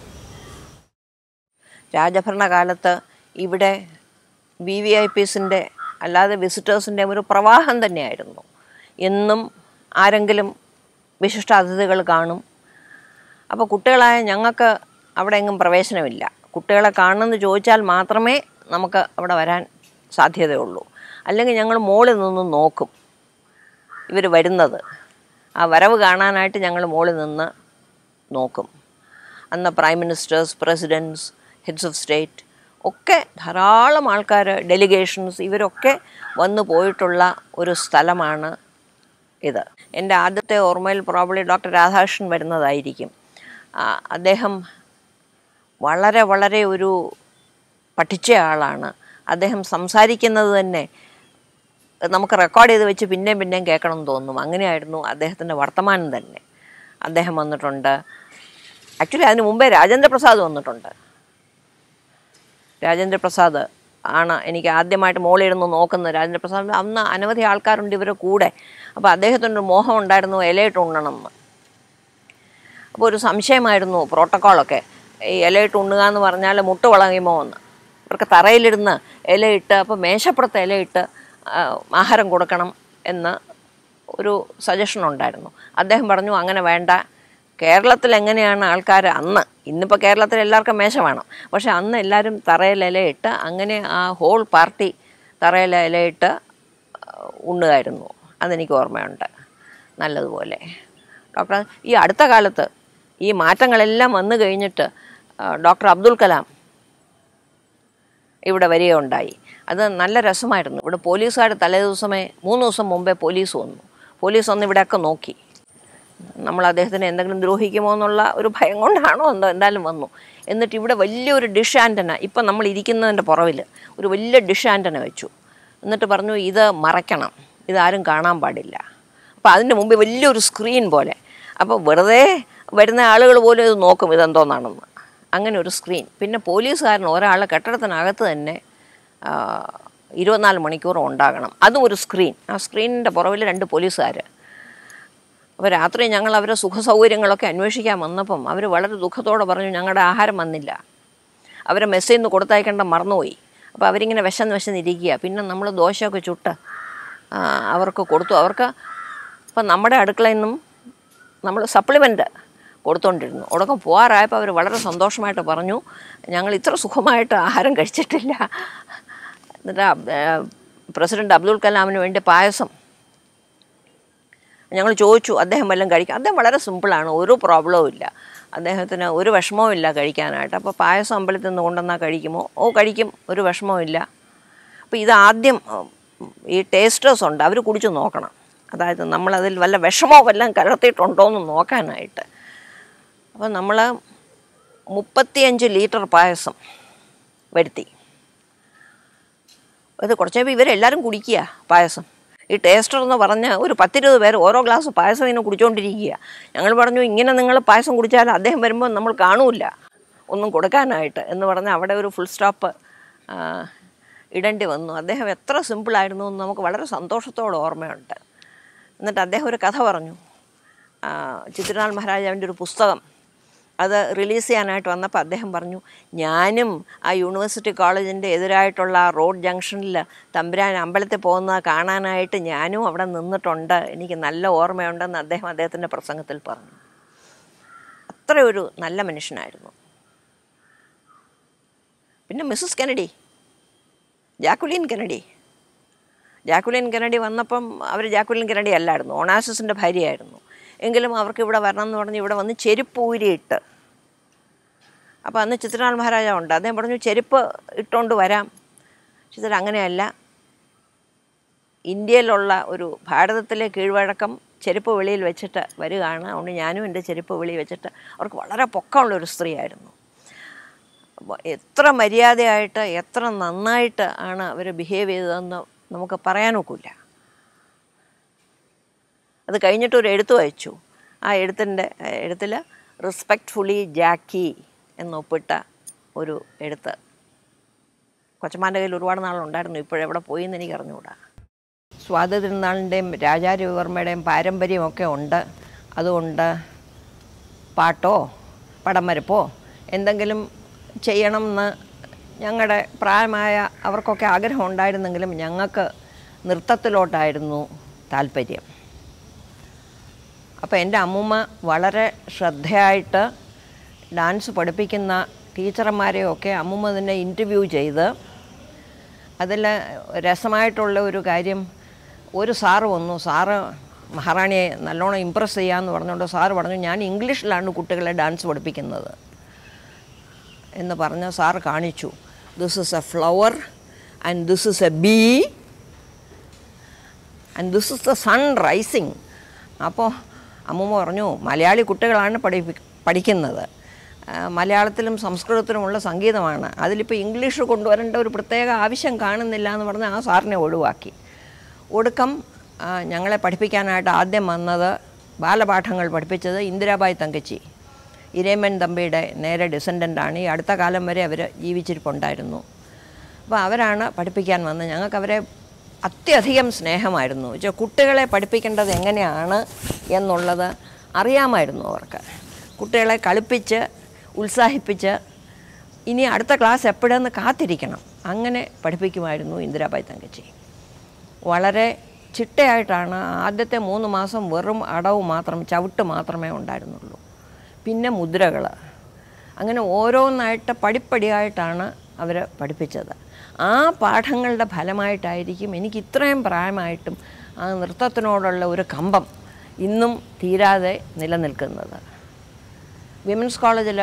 രാജഭരണകാലത്ത് ഇവിടെ വി വി ഐ പീസിൻ്റെ അല്ലാതെ വിസിറ്റേഴ്സിൻ്റെ ഒരു പ്രവാഹം തന്നെയായിരുന്നു എന്നും ആരെങ്കിലും വിശിഷ്ടാതിഥികൾ കാണും അപ്പോൾ കുട്ടികളായ ഞങ്ങൾക്ക് അവിടെ എങ്ങും പ്രവേശനമില്ല കുട്ടികളെ കാണണമെന്ന് ചോദിച്ചാൽ മാത്രമേ നമുക്ക് അവിടെ വരാൻ സാധ്യതയുള്ളൂ അല്ലെങ്കിൽ ഞങ്ങൾ മുകളിൽ നിന്ന് നോക്കും ഇവർ വരുന്നത് ആ വരവ് കാണാനായിട്ട് ഞങ്ങൾ മുകളിൽ നിന്ന് നോക്കും അന്ന് prime ministers presidents heads of state ഒക്കെ ധാരാളം ആൾക്കാർ ഡെലിഗേഷൻസ് ഇവരൊക്കെ വന്നു പോയിട്ടുള്ള ഒരു സ്ഥലമാണ് ഇത് എൻ്റെ ആദ്യത്തെ ഓർമ്മയിൽ പ്രോബ്ലി ഡോക്ടർ രാധാകൃഷ്ണൻ വരുന്നതായിരിക്കും ആ, അദ്ദേഹം വളരെ വളരെ ഒരു പഠിച്ച ആളാണ് അദ്ദേഹം സംസാരിക്കുന്നത് തന്നെ നമുക്ക് റെക്കോർഡ് ചെയ്ത് വെച്ച് പിന്നെയും പിന്നെയും കേൾക്കണം എന്ന് തോന്നും അങ്ങനെയായിരുന്നു അദ്ദേഹത്തിൻ്റെ വർത്തമാനം തന്നെ അദ്ദേഹം വന്നിട്ടുണ്ട് ആക്ച്വലി അതിന് മുമ്പേ രാജേന്ദ്ര പ്രസാദ് വന്നിട്ടുണ്ട് രാജേന്ദ്ര പ്രസാദ് ആണ് എനിക്ക് ആദ്യമായിട്ട് മോളിരുന്ന് നോക്കുന്നത് രാജേന്ദ്ര പ്രസാദ് അന്ന് അനവധി ആൾക്കാരുണ്ട് ഇവരുടെ കൂടെ അപ്പോൾ അദ്ദേഹത്തിനൊരു മോഹം ഉണ്ടായിരുന്നു ഇലയിട്ട് ഉണ്ണണം എന്ന് അപ്പോൾ ഒരു സംശയമായിരുന്നു പ്രോട്ടോക്കോളൊക്കെ ഈ ഇലയിട്ട് ഉണ്ണുക എന്ന് പറഞ്ഞാൽ മുട്ട് വളയുമോ എന്ന് ഇവർക്ക് തറയിലിരുന്ന് ഇലയിട്ട് അപ്പോൾ മേശപ്പുറത്ത് ഇലയിട്ട് ആ, ആഹാരം കൊടുക്കണം എന്ന് ഒരു സജഷൻ ഉണ്ടായിരുന്നു അദ്ദേഹം പറഞ്ഞു അങ്ങനെ വേണ്ട കേരളത്തിൽ എങ്ങനെയാണ് ആൾക്കാർ അന്ന് ഇന്നിപ്പോൾ കേരളത്തിൽ എല്ലാവർക്കും മേശ വേണം പക്ഷെ അന്ന് എല്ലാവരും തറയിൽ ഇലയിട്ട് അങ്ങനെ ആ ഹോൾ പാർട്ടി തറയിൽ ഇലയിട്ട് ഉണ്ണുമായിരുന്നു അതെനിക്ക് ഓർമ്മയുണ്ട് നല്ലതുപോലെ ഡോക്ടർ ഈ അടുത്ത കാലത്ത് ഈ മാറ്റങ്ങളെല്ലാം വന്നു കഴിഞ്ഞിട്ട് ആ, ഡോക്ടർ അബ്ദുൽ കലാം ഇവിടെ വരികയുണ്ടായി അത് നല്ല രസമായിരുന്നു ഇവിടെ പോലീസുകാർ തലേദിവസമേ മൂന്ന് ദിവസം മുമ്പേ പോലീസ് വന്നു പോലീസ് വന്ന് ഇവിടെയൊക്കെ നോക്കി നമ്മൾ അദ്ദേഹത്തിന് എന്തെങ്കിലും ദ്രോഹിക്കുമോ എന്നുള്ള ഒരു ഭയം കൊണ്ടാണോ എന്തോ എന്തായാലും വന്നു എന്നിട്ട് ഇവിടെ വലിയൊരു ഡിഷ് ആൻറ്റന ഇപ്പം നമ്മൾ ഇരിക്കുന്നതിൻ്റെ പുറവിൽ ഒരു വലിയ ഡിഷ് ആൻറ്റന വെച്ചു എന്നിട്ട് പറഞ്ഞു ഇത് മറയ്ക്കണം ഇതാരും കാണാൻ പാടില്ല അപ്പോൾ അതിൻ്റെ മുമ്പ് വലിയൊരു സ്ക്രീൻ പോലെ അപ്പോൾ വെറുതെ വരുന്ന ആളുകൾ പോലും ഇത് നോക്കും ഇതെന്തോന്നാണെന്ന് അങ്ങനെ ഒരു സ്ക്രീൻ പിന്നെ പോലീസുകാരൻ ഒരാൾ കെട്ടിടത്തിനകത്ത് തന്നെ ആ, ഇരുപത്തിനാല് മണിക്കൂറും ഉണ്ടാകണം അതും ഒരു സ്ക്രീൻ ആ സ്ക്രീനിൻ്റെ പുറവിൽ രണ്ട് പോലീസുകാർ അപ്പോൾ രാത്രി ഞങ്ങൾ അവരെ സുഖ സൗകര്യങ്ങളൊക്കെ അന്വേഷിക്കാൻ വന്നപ്പം അവർ വളരെ ദുഃഖത്തോടെ പറഞ്ഞു ഞങ്ങളുടെ ആഹാരം വന്നില്ല അവരെ മെസ്സേജ് നിന്ന് കൊടുത്തയക്കേണ്ട മറന്നുപോയി അപ്പോൾ അവരിങ്ങനെ വിശന്ന് വിശന്നിരിക്കുക പിന്നെ നമ്മൾ ദോശയൊക്കെ ചുട്ട് ആ, അവർക്ക് കൊടുത്തു അവർക്ക് ഇപ്പം നമ്മുടെ അടുക്കളയിൽ നിന്നും നമ്മൾ സപ്ലിമെൻറ്റ് കൊടുത്തുകൊണ്ടിരുന്നു ഉടക്കം പോകാറായപ്പോൾ അവർ വളരെ സന്തോഷമായിട്ട് പറഞ്ഞു ഞങ്ങൾ ഇത്ര സുഖമായിട്ട് ആഹാരം കഴിച്ചിട്ടില്ല എന്നിട്ട് പ്രസിഡന്റ് അബ്ദുൽ കലാമിന് വേണ്ടി പായസം ഞങ്ങൾ ചോദിച്ചു അദ്ദേഹം വല്ലതും കഴിക്കാം അദ്ദേഹം വളരെ സിമ്പിളാണ് ഒരു പ്രോബ്ലവും ഇല്ല അദ്ദേഹത്തിന് ഒരു വിഷമവും ഇല്ല കഴിക്കാനായിട്ട് അപ്പോൾ പായസം അമ്പലത്തിൽ നിന്ന് കൊണ്ടുവന്നാൽ കഴിക്കുമോ ഓ കഴിക്കും ഒരു വിഷമവും ഇല്ല അപ്പോൾ ഇതാദ്യം ഉം, ഈ ടേസ്റ്റേഴ്സ് ഉണ്ട് അവർ കുടിച്ച് നോക്കണം അതായത് നമ്മളതിൽ വല്ല വിഷമോ വല്ലതും കലർത്തിയിട്ടുണ്ടോ എന്ന് നോക്കാനായിട്ട് അപ്പോൾ നമ്മൾ മുപ്പത്തിയഞ്ച് ലിറ്റർ പായസം വരുത്തി അത് കുറച്ച് കഴിയുമ്പോൾ ഇവരെല്ലാവരും കുടിക്കുക പായസം ഈ ടേസ്റ്റർ എന്ന് പറഞ്ഞ് ഒരു പത്തിരുപത് പേര് ഓരോ ഗ്ലാസ് പായസം ഇങ്ങനെ കുടിച്ചുകൊണ്ടിരിക്കുക ഞങ്ങൾ പറഞ്ഞു ഇങ്ങനെ നിങ്ങൾ പായസം കുടിച്ചാൽ അദ്ദേഹം വരുമ്പോൾ നമ്മൾ കാണൂല ഒന്നും കൊടുക്കാനായിട്ട് എന്ന് പറഞ്ഞ് അവിടെ ഒരു ഫുൾ സ്റ്റോപ്പ് ഇടേണ്ടി വന്നു അദ്ദേഹം എത്ര സിമ്പിളായിരുന്നു എന്ന് നമുക്ക് വളരെ സന്തോഷത്തോടെ ഓർമ്മയുണ്ട് എന്നിട്ട് അദ്ദേഹം ഒരു കഥ പറഞ്ഞു ആ, ചിത്രനാൾ മഹാരാജാവിൻ്റെ ഒരു പുസ്തകം അത് റിലീസ് ചെയ്യാനായിട്ട് വന്നപ്പോൾ അദ്ദേഹം പറഞ്ഞു ഞാനും ആ യൂണിവേഴ്സിറ്റി കോളേജിൻ്റെ എതിരായിട്ടുള്ള ആ റോഡ് ജംഗ്ഷനിൽ തമ്പുരാൻ അമ്പലത്തിൽ പോകുന്നത് കാണാനായിട്ട് ഞാനും അവിടെ നിന്നിട്ടുണ്ട് എനിക്ക് നല്ല ഓർമ്മയുണ്ടെന്ന് അദ്ദേഹം അദ്ദേഹത്തിൻ്റെ പ്രസംഗത്തിൽ പറഞ്ഞു അത്ര ഒരു നല്ല മനുഷ്യനായിരുന്നു പിന്നെ Mrs Kennedy Jacqueline Kennedy Jacqueline Kennedy വന്നപ്പം അവർ ജാക്കുലിൻ കെനഡി അല്ലായിരുന്നു ഓണാസിസിൻ്റെ ഭാര്യയായിരുന്നു എങ്കിലും അവർക്ക് ഇവിടെ വരണം എന്ന് പറഞ്ഞ് ഇവിടെ വന്ന് ചെരുപ്പ് ഊരിയിട്ട് അപ്പോൾ അന്ന് ചിത്രനാൾ മഹാരാജാവ് ഉണ്ട് അദ്ദേഹം പറഞ്ഞു ചെരുപ്പ് ഇട്ടുകൊണ്ട് വരാം ചിത്ര അങ്ങനെയല്ല ഇന്ത്യയിലുള്ള ഒരു ഭാരതത്തിലെ കീഴ്വഴക്കം ചെരുപ്പ് വെളിയിൽ വെച്ചിട്ട് വരികയാണ് അതുകൊണ്ട് ഞാനും എൻ്റെ ചെരുപ്പ് വെളിയിൽ വെച്ചിട്ട് അവർക്ക് വളരെ പൊക്കമുള്ള ഒരു സ്ത്രീയായിരുന്നു അപ്പോൾ എത്ര മര്യാദയായിട്ട് എത്ര നന്നായിട്ട് ആണ് അവർ ബിഹേവ് ചെയ്തതെന്ന് നമുക്ക് പറയാനൊക്കില്ല അത് കഴിഞ്ഞിട്ട് ഒരു എഴുത്ത് വായിച്ചു ആ എഴുത്തിൻ്റെ എഴുത്തിൽ റെസ്പെക്റ്റ്ഫുള്ളി ജാക്കി എന്നൊപ്പിട്ട ഒരു എഴുത്ത് കൊച്ചമാൻ്റെ കയ്യിൽ ഒരുപാട് നാളുണ്ടായിരുന്നു ഇപ്പോഴെവിടെ പോയി എന്ന് എനിക്ക് അറിഞ്ഞുകൂടാ സ്വാതന്ത്ര്യനാളിൻ്റെയും രാജാരവിവർമ്മയുടെയും പാരമ്പര്യമൊക്കെ ഉണ്ട് അതുകൊണ്ട് പാട്ടോ പടം വരപ്പോ എന്തെങ്കിലും ചെയ്യണം എന്ന് ഞങ്ങളുടെ പ്രായമായ അവർക്കൊക്കെ ആഗ്രഹം ഉണ്ടായിരുന്നെങ്കിലും ഞങ്ങൾക്ക് നൃത്തത്തിലോട്ടായിരുന്നു താല്പര്യം അപ്പോൾ എൻ്റെ അമ്മൂമ്മ വളരെ ശ്രദ്ധയായിട്ട് ഡാൻസ് പഠിപ്പിക്കുന്ന ടീച്ചർമാരെയൊക്കെ അമ്മുമ്മ തന്നെ ഇൻ്റർവ്യൂ ചെയ്ത് അതിൽ രസമായിട്ടുള്ള ഒരു കാര്യം ഒരു സാറ് വന്നു സാറ് മഹാറാണിയെ നല്ലോണം ഇമ്പ്രസ് ചെയ്യാമെന്ന് പറഞ്ഞുകൊണ്ട് സാറ് പറഞ്ഞു ഞാൻ ഇംഗ്ലീഷിലാണ് കുട്ടികളെ ഡാൻസ് പഠിപ്പിക്കുന്നത് എന്ന് പറഞ്ഞ് സാറ് കാണിച്ചു this is a flower and this is a bee and this is the sun rising അപ്പോൾ അമ്മൂമ്മ പറഞ്ഞു മലയാളി കുട്ടികളാണ് പഠിപ്പി പഠിക്കുന്നത് ആ, മലയാളത്തിലും സംസ്കൃതത്തിലുമുള്ള സംഗീതമാണ് അതിലിപ്പോൾ ഇംഗ്ലീഷ് കൊണ്ടുവരേണ്ട ഒരു പ്രത്യേക ആവശ്യം കാണുന്നില്ല എന്ന് പറഞ്ഞ് ആ സാറിനെ ഒഴിവാക്കി ഒടുക്കം ആ, ഞങ്ങളെ പഠിപ്പിക്കാനായിട്ട് ആദ്യം വന്നത് ബാലപാഠങ്ങൾ പഠിപ്പിച്ചത് ഇന്ദിരാബായി തങ്കച്ചി ഇരേമൻ തമ്പിയുടെ നേരെ ഡിസെൻഡൻ്റാണ് ഈ അടുത്ത കാലം വരെ അവർ ജീവിച്ചിരിപ്പുണ്ടായിരുന്നു അപ്പോൾ അവരാണ് പഠിപ്പിക്കാൻ വന്നത് ഞങ്ങൾക്ക് അവരെ അത്യധികം സ്നേഹമായിരുന്നു വെച്ചാൽ കുട്ടികളെ പഠിപ്പിക്കേണ്ടത് എങ്ങനെയാണ് എന്നുള്ളത് അറിയാമായിരുന്നു അവർക്ക് കുട്ടികളെ കളിപ്പിച്ച് ഉത്സാഹിപ്പിച്ച് ഇനി അടുത്ത ക്ലാസ് എപ്പോഴെന്ന് കാത്തിരിക്കണം അങ്ങനെ പഠിപ്പിക്കുമായിരുന്നു ഇന്ദിരാബായി തങ്കച്ചി വളരെ ചിട്ടയായിട്ടാണ് ആദ്യത്തെ മൂന്ന് മാസം വെറും അടവ് മാത്രം ചവിട്ട് മാത്രമേ ഉണ്ടായിരുന്നുള്ളൂ പിന്നെ മുദ്രകൾ അങ്ങനെ ഓരോന്നായിട്ട് പടിപ്പടിയായിട്ടാണ് അവർ പഠിപ്പിച്ചത് ആ പാഠങ്ങളുടെ ഫലമായിട്ടായിരിക്കും എനിക്ക് ഇത്രയും പ്രായമായിട്ടും ആ നൃത്തത്തിനോടുള്ള ഒരു കമ്പം ഇന്നും തീരാതെ നിലനിൽക്കുന്നത് വിമൻസ് കോളേജിൽ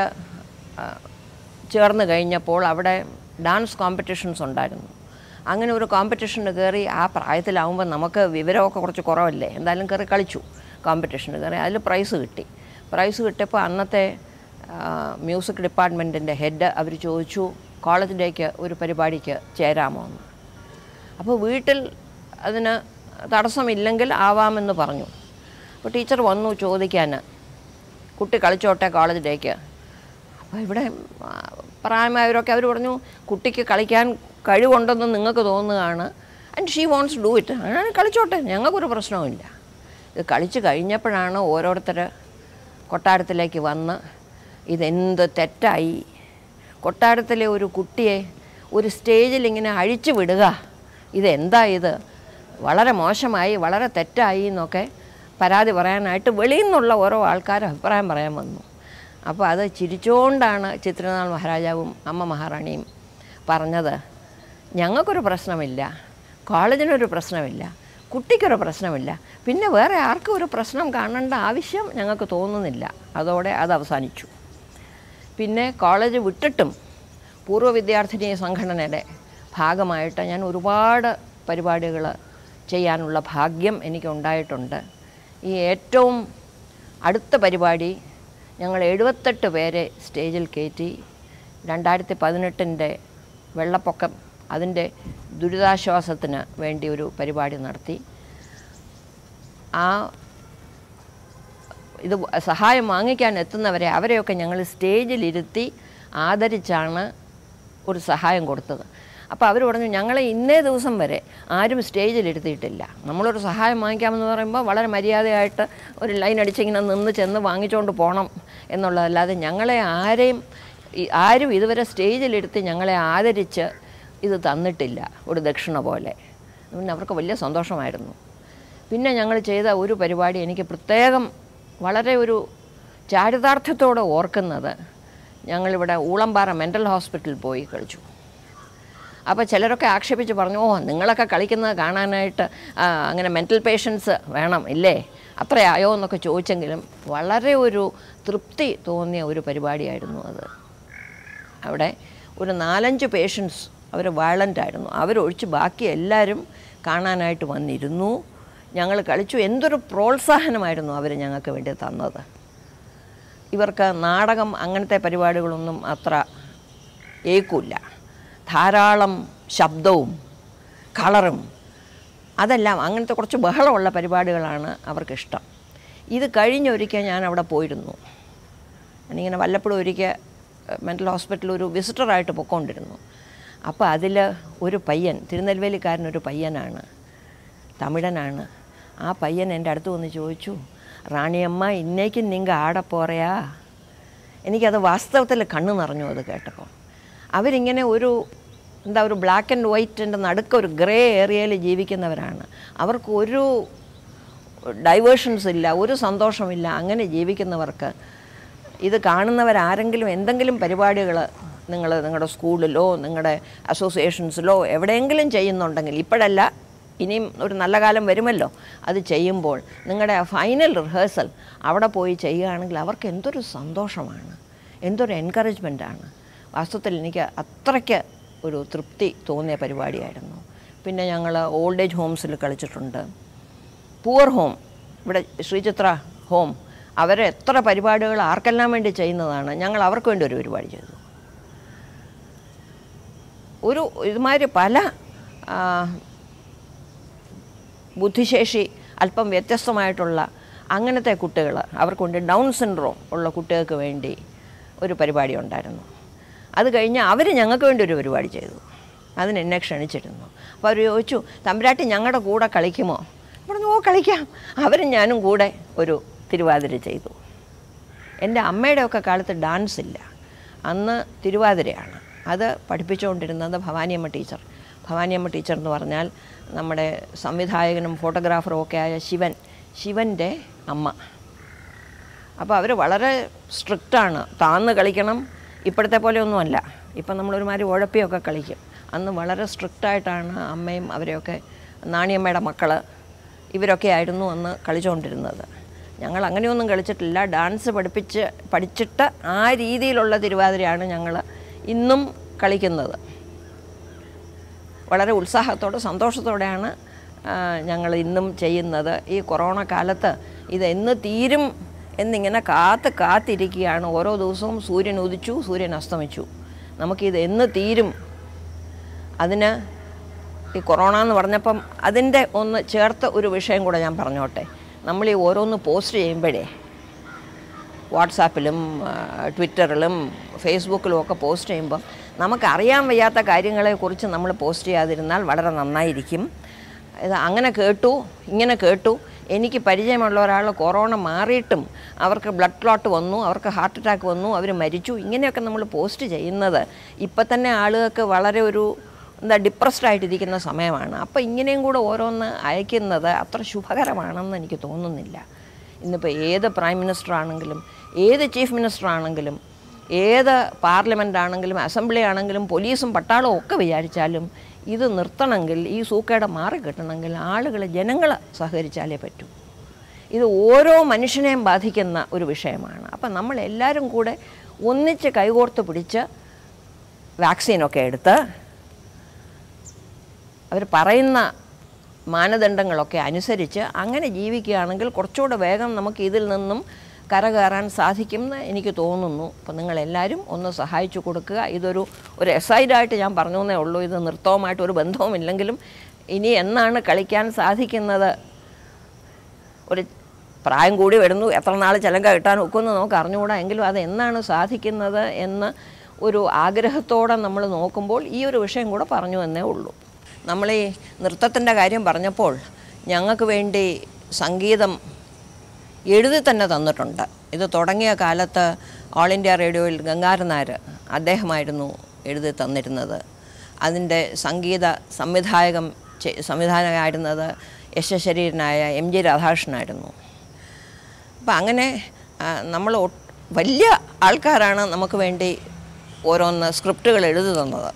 ചേർന്ന് കഴിഞ്ഞപ്പോൾ അവിടെ ഡാൻസ് കോമ്പറ്റീഷൻസ് ഉണ്ടായിരുന്നു അങ്ങനെ ഒരു കോമ്പറ്റീഷന് കയറി ആ പ്രായത്തിലാവുമ്പോൾ നമുക്ക് വിവരമൊക്കെ കുറച്ച് കുറവല്ലേ എന്തായാലും കയറി കളിച്ചു കോമ്പറ്റീഷന് കയറി അതിൽ പ്രൈസ് കിട്ടി പ്രൈസ് കിട്ടിയപ്പോൾ അന്നത്തെ മ്യൂസിക് ഡിപ്പാർട്ട്മെൻറ്റിൻ്റെ ഹെഡ് അവർ ചോദിച്ചു കോളേജിലേക്ക് ഒരു പരിപാടിക്ക് ചേരാമോ എന്ന് അപ്പോൾ വീട്ടിൽ അതിന് തടസ്സമില്ലെങ്കിൽ ആവാമെന്ന് പറഞ്ഞു അപ്പോൾ ടീച്ചർ വന്നു ചോദിക്കാൻ കുട്ടി കളിച്ചോട്ടെ കോളേജിലേക്ക് അപ്പോൾ ഇവിടെ ആ, പ്രായമായവരൊക്കെ അവർ പറഞ്ഞു കുട്ടിക്ക് കളിക്കാൻ കഴിവുണ്ടെന്ന് നിങ്ങൾക്ക് തോന്നുകയാണ് and she wants do it അങ്ങനെ കളിച്ചോട്ടെ ഞങ്ങൾക്കൊരു പ്രശ്നവുമില്ല ഇത് കളിച്ച് കഴിഞ്ഞപ്പോഴാണ് ഓരോരുത്തർ കൊട്ടാരത്തിലേക്ക് വന്ന് ഇതെന്ത് തെറ്റായി കൊട്ടാരത്തിലെ ഒരു കുട്ടിയെ ഒരു സ്റ്റേജിൽ ഇങ്ങനെ അഴിച്ചു വിടുക ഇതെന്താ ഇത് വളരെ മോശമായി വളരെ തെറ്റായി എന്നൊക്കെ പരാതി പറയാനായിട്ട് വെളിയിൽ നിന്നുള്ള ഓരോ ആൾക്കാർ അഭിപ്രായം പറയാൻ വന്നു അപ്പോൾ അത് ചിരിച്ചുകൊണ്ടാണ് ചിത്രനാൾ മഹാരാജാവും അമ്മ മഹാറാണിയും പറഞ്ഞത് ഞങ്ങൾക്കൊരു പ്രശ്നമില്ല കോളേജിനൊരു പ്രശ്നമില്ല കുട്ടിക്കൊരു പ്രശ്നമില്ല പിന്നെ വേറെ ആർക്കും ഒരു പ്രശ്നം കാണേണ്ട ആവശ്യം ഞങ്ങൾക്ക് തോന്നുന്നില്ല അതോടെ അത് അവസാനിച്ചു പിന്നെ കോളേജ് വിട്ടിട്ടും പൂർവ്വ വിദ്യാർത്ഥിനി സംഘടനയുടെ ഭാഗമായിട്ട് ഞാൻ ഒരുപാട് പരിപാടികൾ ചെയ്യാനുള്ള ഭാഗ്യം എനിക്കുണ്ടായിട്ടുണ്ട് ഈ ഏറ്റവും അടുത്ത പരിപാടി ഞങ്ങൾ എഴുപത്തെട്ട് പേരെ സ്റ്റേജിൽ കയറ്റി രണ്ടായിരത്തി പതിനെട്ടിൻ്റെ വെള്ളപ്പൊക്കം അതിൻ്റെ ദുരിതാശ്വാസത്തിന് വേണ്ടി ഒരു പരിപാടി നടത്തി ആ ഇത് സഹായം വാങ്ങിക്കാൻ എത്തുന്നവരെ അവരെയൊക്കെ ഞങ്ങൾ സ്റ്റേജിലിരുത്തി ആദരിച്ചാണ് ഒരു സഹായം കൊടുത്തത് അപ്പോൾ അവർ പറഞ്ഞു ഞങ്ങളെ ഇന്നേ ദിവസം വരെ ആരും സ്റ്റേജിലിരുത്തിയിട്ടില്ല നമ്മളൊരു സഹായം വാങ്ങിക്കാമെന്ന് പറയുമ്പോൾ വളരെ മര്യാദയായിട്ട് ഒരു ലൈൻ അടിച്ചിങ്ങനെ നിന്ന് ചെന്ന് വാങ്ങിച്ചുകൊണ്ട് പോകണം എന്നുള്ളതല്ലാതെ ഞങ്ങളെ ആരെയും ഈ- ആരും ഇതുവരെ സ്റ്റേജിലിരുത്തി ഞങ്ങളെ ആദരിച്ച് ഇത് തന്നിട്ടില്ല ഒരു ദക്ഷിണ പോലെ പിന്നെ അവർക്ക് വലിയ സന്തോഷമായിരുന്നു പിന്നെ ഞങ്ങൾ ചെയ്ത ഒരു പരിപാടി എനിക്ക് പ്രത്യേകം വളരെ ഒരു ചാരിതാർത്ഥ്യത്തോടെ ഓർക്കുന്നത് ഞങ്ങളിവിടെ ഊളംപാറ മെൻ്റൽ ഹോസ്പിറ്റലിൽ പോയി കളിച്ചു അപ്പോൾ ചിലരൊക്കെ ആക്ഷേപിച്ച് പറഞ്ഞു ഓ നിങ്ങളൊക്കെ കളിക്കുന്നത് കാണാനായിട്ട് ആ, അങ്ങനെ മെൻ്റൽ പേഷ്യൻസ് വേണം ഇല്ലേ അത്രയായോ എന്നൊക്കെ ചോദിച്ചെങ്കിലും വളരെ ഒരു തൃപ്തി തോന്നിയ ഒരു പരിപാടിയായിരുന്നു അത് അവിടെ ഒരു നാലഞ്ച് പേഷ്യൻസ് അവർ വയലൻ്റ് ആയിരുന്നു അവരൊഴിച്ച് ബാക്കി എല്ലാവരും കാണാനായിട്ട് വന്നിരുന്നു ഞങ്ങൾ കളിച്ചു എന്തൊരു പ്രോത്സാഹനമായിരുന്നു അവർ ഞങ്ങൾക്ക് വേണ്ടി തന്നത് ഇവർക്ക് നാടകം അങ്ങനത്തെ പരിപാടികളൊന്നും അത്ര ഏക്കില്ല ധാരാളം ശബ്ദവും കളറും അതെല്ലാം അങ്ങനത്തെ കുറച്ച് ബഹളമുള്ള പരിപാടികളാണ് അവർക്കിഷ്ടം ഇത് കഴിഞ്ഞൊരിക്കൽ ഞാൻ അവിടെ പോയിരുന്നു ഞാനിങ്ങനെ വല്ലപ്പോഴും ഒരിക്കൽ മെൻ്റൽ ഹോസ്പിറ്റലിൽ ഒരു വിസിറ്ററായിട്ട് പൊക്കോണ്ടിരുന്നു അപ്പോൾ അതിൽ ഒരു പയ്യൻ തിരുനെൽവേലിക്കാരനൊരു പയ്യനാണ് തമിഴനാണ് ആ പയ്യൻ എൻ്റെ അടുത്ത് വന്ന് ചോദിച്ചു റാണിയമ്മ ഇന്നേക്കും നിങ്ങൾ ആടെ പോറയാ എനിക്കത് വാസ്തവത്തിൽ കണ്ണ് നിറഞ്ഞു അത് കേട്ടപ്പോൾ അവരിങ്ങനെ ഒരു എന്താ ഒരു ബ്ലാക്ക് ആൻഡ് വൈറ്റിൻ്റെ നടുക്ക് ഒരു ഗ്രേ ഏരിയയിൽ ജീവിക്കുന്നവരാണ് അവർക്ക് ഒരു ഡൈവേഷൻസ് ഇല്ല ഒരു സന്തോഷമില്ല അങ്ങനെ ജീവിക്കുന്നവർക്ക് ഇത് കാണുന്നവരാരെങ്കിലും എന്തെങ്കിലും പരിപാടികൾ നിങ്ങൾ നിങ്ങളുടെ സ്കൂളിലോ നിങ്ങളുടെ അസോസിയേഷൻസിലോ എവിടെയെങ്കിലും ചെയ്യുന്നുണ്ടെങ്കിൽ ഇപ്പോഴല്ല ഇനിയും ഒരു നല്ല കാലം വരുമല്ലോ അത് ചെയ്യുമ്പോൾ നിങ്ങളുടെ ഫൈനൽ റിഹേഴ്സൽ അവിടെ പോയി ചെയ്യുകയാണെങ്കിൽ അവർക്ക് എന്തൊരു സന്തോഷമാണ് എന്തൊരു എൻകറേജ്മെൻറ്റാണ് വാസ്തവത്തിൽ എനിക്ക് അത്രയ്ക്ക് ഒരു തൃപ്തി തോന്നിയ പരിപാടിയായിരുന്നു പിന്നെ ഞങ്ങൾ ഓൾഡ് ഏജ് ഹോംസിൽ കളിച്ചിട്ടുണ്ട് പൂവർ ഹോം ഇവിടെ ശ്രീചിത്ര ഹോം അവർ എത്ര പരിപാടികൾ ആർക്കെല്ലാം വേണ്ടി ചെയ്യുന്നതാണ് ഞങ്ങൾ അവർക്ക് വേണ്ടി ഒരു പരിപാടി ചെയ്തു ഒരു ഇതുമാതിരി പല ആ, ബുദ്ധിശേഷി അല്പം വ്യത്യസ്തമായിട്ടുള്ള അങ്ങനത്തെ കുട്ടികൾ അവർക്കുണ്ട് ഡൗൺ സിൻഡ്രോം ഉള്ള കുട്ടികൾക്ക് വേണ്ടി ഒരു പരിപാടി ഉണ്ടായിരുന്നു അത് കഴിഞ്ഞ് അവർ ഞങ്ങൾക്ക് വേണ്ടി ഒരു പരിപാടി ചെയ്തു അതിന് എന്നെ ക്ഷണിച്ചിരുന്നു അപ്പോൾ അവർ ചോദിച്ചു തമ്പുരാട്ടി ഞങ്ങളുടെ കൂടെ കളിക്കുമോ പറഞ്ഞു ഓ കളിക്കാം അവരും ഞാനും കൂടെ ഒരു തിരുവാതിര ചെയ്തു എൻ്റെ അമ്മയുടെയൊക്കെ കാലത്ത് ഡാൻസ് ഇല്ല അന്ന് തിരുവാതിരയാണ് അത് പഠിപ്പിച്ചുകൊണ്ടിരുന്നത് ഭവാനിയമ്മ ടീച്ചർ ഭവാനിയമ്മ ടീച്ചർ എന്ന് പറഞ്ഞാൽ നമ്മുടെ സംവിധായകനും ഫോട്ടോഗ്രാഫറും ഒക്കെ ആയ ശിവൻ ശിവൻ്റെ അമ്മ അപ്പോൾ അവർ വളരെ സ്ട്രിക്റ്റാണ് താന്ന് കളിക്കണം ഇപ്പോഴത്തെ പോലെ ഒന്നുമല്ല ഇപ്പം നമ്മളൊരുമാതിരി ഉഴപ്പിയൊക്കെ കളിക്കും അന്ന് വളരെ സ്ട്രിക്റ്റായിട്ടാണ് അമ്മയും അവരെയൊക്കെ നാണിയമ്മയുടെ മക്കൾ ഇവരൊക്കെ ആയിരുന്നു അന്ന് കളിച്ചുകൊണ്ടിരുന്നത് ഞങ്ങൾ അങ്ങനെയൊന്നും കളിച്ചിട്ടില്ല ഡാൻസ് പഠിപ്പിച്ച് പഠിച്ചിട്ട് ആ രീതിയിലുള്ള തിരുവാതിരയാണ് ഞങ്ങൾ ഇന്നും കളിക്കുന്നത് വളരെ ഉത്സാഹത്തോടെ സന്തോഷത്തോടെയാണ് ഞങ്ങൾ ഇന്നും ചെയ്യുന്നത് ഈ കൊറോണ കാലത്ത് ഇത് എന്ന് തീരും എന്നിങ്ങനെ കാത്ത് കാത്തിരിക്കുകയാണ് ഓരോ ദിവസവും സൂര്യൻ ഉദിച്ചു സൂര്യൻ അസ്തമിച്ചു നമുക്കിത് എന്ന് തീരും അതിന് ഈ കൊറോണ എന്ന് പറഞ്ഞപ്പം അതിൻ്റെ ഒന്ന് ചേർത്ത് ഒരു വിഷയം കൂടെ ഞാൻ പറഞ്ഞോട്ടെ നമ്മൾ ഈ ഓരോന്ന് പോസ്റ്റ് ചെയ്യുമ്പോഴേ വാട്സാപ്പിലും ആ, ട്വിറ്ററിലും ഫേസ്ബുക്കിലും ഒക്കെ പോസ്റ്റ് ചെയ്യുമ്പോൾ നമുക്കറിയാൻ വയ്യാത്ത കാര്യങ്ങളെക്കുറിച്ച് നമ്മൾ പോസ്റ്റ് ചെയ്യാതിരുന്നാൽ വളരെ നന്നായിരിക്കും ഇത് അങ്ങനെ കേട്ടു ഇങ്ങനെ കേട്ടു എനിക്ക് പരിചയമുള്ള ഒരാൾ കൊറോണ മാറിയിട്ടും അവർക്ക് ബ്ലഡ് ക്ലോട്ട് വന്നു അവർക്ക് ഹാർട്ട് അറ്റാക്ക് വന്നു അവർ മരിച്ചു ഇങ്ങനെയൊക്കെ നമ്മൾ പോസ്റ്റ് ചെയ്യുന്നത് ഇപ്പം തന്നെ ആളുകൾക്ക് വളരെ ഒരു എന്താ ഡിപ്രസ്ഡ് ആയിട്ടിരിക്കുന്ന സമയമാണ് അപ്പോൾ ഇങ്ങനെയും കൂടെ ഓരോന്ന് അയക്കുന്നത് അത്ര ശുഭകരമാണെന്ന് എനിക്ക് തോന്നുന്നില്ല ഇന്നിപ്പോൾ ഏത് പ്രൈം മിനിസ്റ്റർ ആണെങ്കിലും ഏത് ചീഫ് മിനിസ്റ്റർ ആണെങ്കിലും ഏത് പാർലമെൻ്റ് ആണെങ്കിലും അസംബ്ലി ആണെങ്കിലും പോലീസും പട്ടാളവും ഒക്കെ വിചാരിച്ചാലും ഇത് നിർത്തണമെങ്കിൽ ഈ സൂക്കേട് മാറി കിട്ടണമെങ്കിൽ ആളുകൾ ജനങ്ങൾ സഹകരിച്ചാലേ പറ്റൂ ഇത് ഓരോ മനുഷ്യനെയും ബാധിക്കുന്ന ഒരു വിഷയമാണ് അപ്പം നമ്മൾ എല്ലാവരും കൂടെ ഒന്നിച്ച് കൈകോർത്ത് പിടിച്ച് വാക്സിനൊക്കെ എടുത്ത് അവർ പറയുന്ന മാനദണ്ഡങ്ങളൊക്കെ അനുസരിച്ച് അങ്ങനെ ജീവിക്കുകയാണെങ്കിൽ കുറച്ചുകൂടെ വേഗം നമുക്ക് ഇതിൽ നിന്നും കരകയറാൻ സാധിക്കുമെന്ന് എനിക്ക് തോന്നുന്നു അപ്പോൾ നിങ്ങളെല്ലാവരും ഒന്ന് സഹായിച്ചു കൊടുക്കുക ഇതൊരു ഒരു എസൈഡായിട്ട് ഞാൻ പറഞ്ഞു എന്നേ ഉള്ളൂ ഇത് നൃത്തവുമായിട്ട് ഒരു ബന്ധവുമില്ലെങ്കിലും ഇനി എന്നാണ് കളിക്കാൻ സാധിക്കുന്നത് ഒരു പ്രായം കൂടി വരുന്നു എത്ര നാൾ ചിലങ്ക കിട്ടാൻ ഒക്കുമെന്ന് നമുക്ക് അറിഞ്ഞുകൂടാ എങ്കിലും അത് എന്നാണ് സാധിക്കുന്നത് എന്ന് ഒരു ആഗ്രഹത്തോടെ നമ്മൾ നോക്കുമ്പോൾ ഈ ഒരു വിഷയം കൂടെ പറഞ്ഞു എന്നേ ഉള്ളൂ നമ്മൾ ഈ നൃത്തത്തിൻ്റെ കാര്യം പറഞ്ഞപ്പോൾ ഞങ്ങൾക്ക് വേണ്ടി സംഗീതം എഴുതി തന്നെ തന്നിട്ടുണ്ട് ഇത് തുടങ്ങിയ കാലത്ത് ഓൾ ഇന്ത്യ റേഡിയോയിൽ ഗംഗാരൻ നായർ അദ്ദേഹമായിരുന്നു എഴുതി തന്നിരുന്നത് അതിൻ്റെ സംഗീത സംവിധായകം ചെ- സംവിധായകനായിരുന്നത് യശശരീരനായ എം ജി രാധാകൃഷ്ണനായിരുന്നു അപ്പം അങ്ങനെ ആ, നമ്മൾ ഒ- വലിയ ആൾക്കാരാണ് നമുക്ക് വേണ്ടി ഓരോന്ന് സ്ക്രിപ്റ്റുകൾ എഴുതി തന്നത്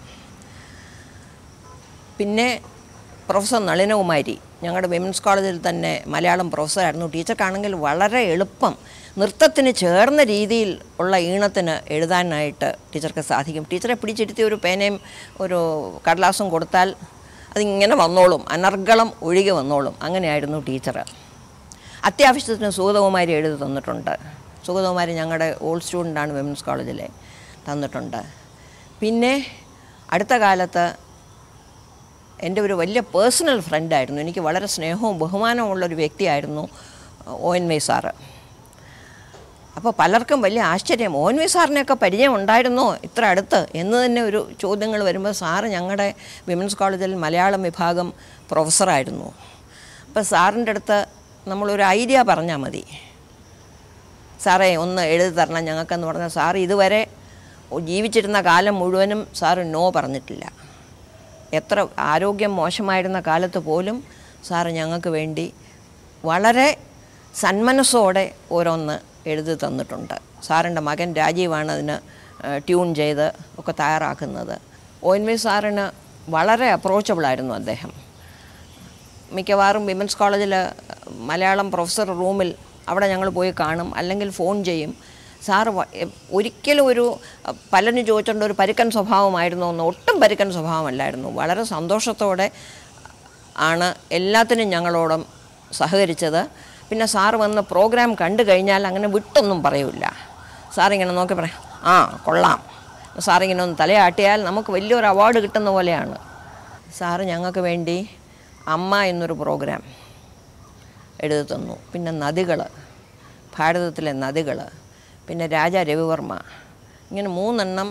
പിന്നെ പ്രൊഫസർ നളിനകുമാരി ഞങ്ങളുടെ വിമൻസ് കോളേജിൽ തന്നെ മലയാളം പ്രൊഫസറായിരുന്നു ടീച്ചർക്കാണെങ്കിൽ വളരെ എളുപ്പം നൃത്തത്തിന് ചേർന്ന രീതിയിൽ ഉള്ള ഈണത്തിന് എഴുതാനായിട്ട് ടീച്ചർക്ക് സാധിക്കും ടീച്ചറെ പിടിച്ചിരുത്തി ഒരു പേനയും ഒരു കടലാസും കൊടുത്താൽ അതിങ്ങനെ വന്നോളും അനർഗളം ഒഴുകി വന്നോളും അങ്ങനെയായിരുന്നു ടീച്ചർ അത്യാവശ്യത്തിന് സുഗതകുമാരി എഴുതി തന്നിട്ടുണ്ട് സുഗതകുമാരി ഞങ്ങളുടെ ഓൾഡ് സ്റ്റുഡൻ്റാണ് വിമൻസ് കോളേജിലെ തന്നിട്ടുണ്ട് പിന്നെ അടുത്ത കാലത്ത് എൻ്റെ ഒരു വലിയ പേഴ്സണൽ ഫ്രണ്ടായിരുന്നു എനിക്ക് വളരെ സ്നേഹവും ബഹുമാനവും ഉള്ളൊരു വ്യക്തിയായിരുന്നു ഒ എൻ വൈ സാറ് അപ്പോൾ പലർക്കും വലിയ ആശ്ചര്യം ഒ എൻ വി സാറിനെയൊക്കെ പരിചയം ഉണ്ടായിരുന്നോ ഇത്ര അടുത്ത് എന്ന് തന്നെ ഒരു ചോദ്യങ്ങൾ വരുമ്പോൾ സാറ് ഞങ്ങളുടെ വിമൻസ് കോളേജിൽ മലയാളം വിഭാഗം പ്രൊഫസറായിരുന്നു അപ്പോൾ സാറിൻ്റെ അടുത്ത് നമ്മളൊരു ഐഡിയ പറഞ്ഞാൽ മതി സാറേ ഒന്ന് എഴുതി തരണം ഞങ്ങൾക്കെന്ന് പറഞ്ഞാൽ സാർ ഇതുവരെ ജീവിച്ചിരുന്ന കാലം മുഴുവനും സാറ് നോ പറഞ്ഞിട്ടില്ല എത്ര ആരോഗ്യം മോശമായിരുന്ന കാലത്ത് പോലും സാറ് ഞങ്ങൾക്ക് വേണ്ടി വളരെ സന്മനസ്സോടെ ഓരോന്ന് എഴുതി തന്നിട്ടുണ്ട് സാറിൻ്റെ മകൻ രാജീവാണ് അതിന് ഏഹ്, ട്യൂൺ ചെയ്ത് ഒക്കെ തയ്യാറാക്കുന്നത് ഒ എൻ വി സാറിന് വളരെ അപ്രോച്ചബിളായിരുന്നു അദ്ദേഹം മിക്കവാറും വിമൻസ് കോളേജിൽ മലയാളം പ്രൊഫസർ റൂമിൽ അവിടെ ഞങ്ങൾ പോയി കാണും അല്ലെങ്കിൽ ഫോൺ ചെയ്യും സാറ് വ- എ- ഒരിക്കലും ഒരു അഹ്, പലരും ചോദിച്ചിട്ടുണ്ട് ഒരു പരുക്കൻ സ്വഭാവമായിരുന്നു എന്ന് ഒട്ടും പരുക്കൻ സ്വഭാവമല്ലായിരുന്നു വളരെ സന്തോഷത്തോടെ ആണ് എല്ലാത്തിനും ഞങ്ങളോടും സഹകരിച്ചത് പിന്നെ സാറ് വന്ന് പ്രോഗ്രാം കണ്ടു കഴിഞ്ഞാൽ അങ്ങനെ വിട്ടൊന്നും പറയൂല സാറിങ്ങനെ നോക്കി പറയാം ആ കൊള്ളാം സാറിങ്ങനെ ഒന്ന് തലയാട്ടിയാൽ നമുക്ക് വലിയൊരു അവാർഡ് കിട്ടുന്ന പോലെയാണ് സാറ് ഞങ്ങൾക്ക് വേണ്ടി അമ്മ എന്നൊരു പ്രോഗ്രാം എഴുതി തന്നു പിന്നെ നദികൾ ഭാരതത്തിലെ നദികൾ പിന്നെ രാജ രവിവർമ്മ ഇങ്ങനെ മൂന്നെണ്ണം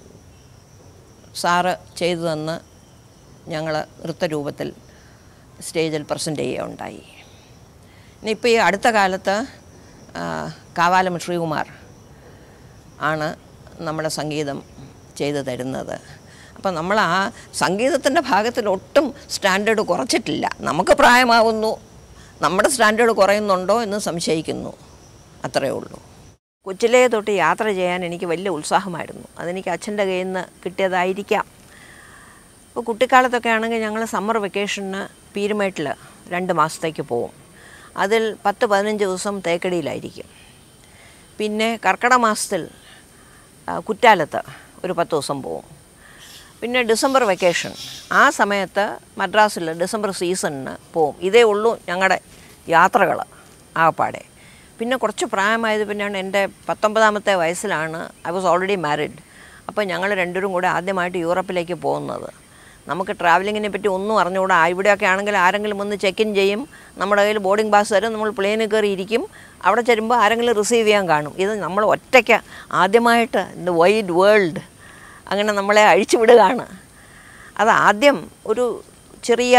സാറ് ചെയ്തു തന്ന് ഞങ്ങൾ നൃത്തരൂപത്തിൽ സ്റ്റേജിൽ പ്രസൻറ്റ് ചെയ്യുകയുണ്ടായി ഇനി ഇപ്പോൾ ഈ അടുത്ത കാലത്ത് ആ, കാവാലം ശ്രീകുമാർ ആണ് നമ്മുടെ സംഗീതം ചെയ്തു തരുന്നത് അപ്പോൾ നമ്മൾ ആ സംഗീതത്തിൻ്റെ ഭാഗത്തിൽ ഒട്ടും സ്റ്റാൻഡേർഡ് കുറച്ചിട്ടില്ല നമുക്ക് പ്രായമാവുന്നു നമ്മുടെ സ്റ്റാൻഡേർഡ് കുറയുന്നുണ്ടോ എന്ന് സംശയിക്കുന്നു അത്രയേ ഉള്ളൂ കൊച്ചിലേ തൊട്ട് യാത്ര ചെയ്യാൻ എനിക്ക് വലിയ ഉത്സാഹമായിരുന്നു അതെനിക്ക് അച്ഛൻ്റെ കയ്യിൽ നിന്ന് കിട്ടിയതായിരിക്കാം ഇപ്പോൾ കുട്ടിക്കാലത്തൊക്കെ ആണെങ്കിൽ ഞങ്ങൾ സമ്മർ വെക്കേഷന് പീരുമേട്ടിൽ രണ്ട് മാസത്തേക്ക് പോവും അതിൽ പത്ത് പതിനഞ്ച് ദിവസം തേക്കടിയിലായിരിക്കും പിന്നെ കർക്കിടക മാസത്തിൽ ആ, കുറ്റാലത്ത് ഒരു പത്ത് ദിവസം പോവും പിന്നെ ഡിസംബർ വെക്കേഷൻ ആ സമയത്ത് മദ്രാസിൽ ഡിസംബർ സീസണിന് പോവും ഇതേ ഉള്ളൂ ഞങ്ങളുടെ യാത്രകൾ ആകപ്പാടെ പിന്നെ കുറച്ച് പ്രായമായത് പിന്നെയാണ് എൻ്റെ പത്തൊമ്പതാമത്തെ വയസ്സിലാണ് ഐ വാസ് ഓൾറെഡി മാരിഡ് അപ്പോൾ ഞങ്ങൾ രണ്ടുപേരും കൂടെ ആദ്യമായിട്ട് യൂറപ്പിലേക്ക് പോകുന്നത് നമുക്ക് ട്രാവലിങ്ങിനെ പറ്റി ഒന്നും അറിഞ്ഞുകൂടാ ഇവിടെയൊക്കെ ആണെങ്കിൽ ആരെങ്കിലും വന്ന് ചെക്ക് ഇൻ ചെയ്യും നമ്മുടെ കയ്യിൽ ബോർഡിംഗ് പാസ് തരും നമ്മൾ പ്ലെയിനിൽ കയറി ഇരിക്കും അവിടെ ചെല്ലുമ്പോൾ ആരെങ്കിലും റിസീവ് ചെയ്യാൻ കാണും ഇത് നമ്മൾ ഒറ്റയ്ക്ക് ആദ്യമായിട്ട് ദ വൈഡ് വേൾഡ് അങ്ങനെ നമ്മളെ അഴിച്ചു വിടുകയാണ് അത് ആദ്യം ഒരു ചെറിയ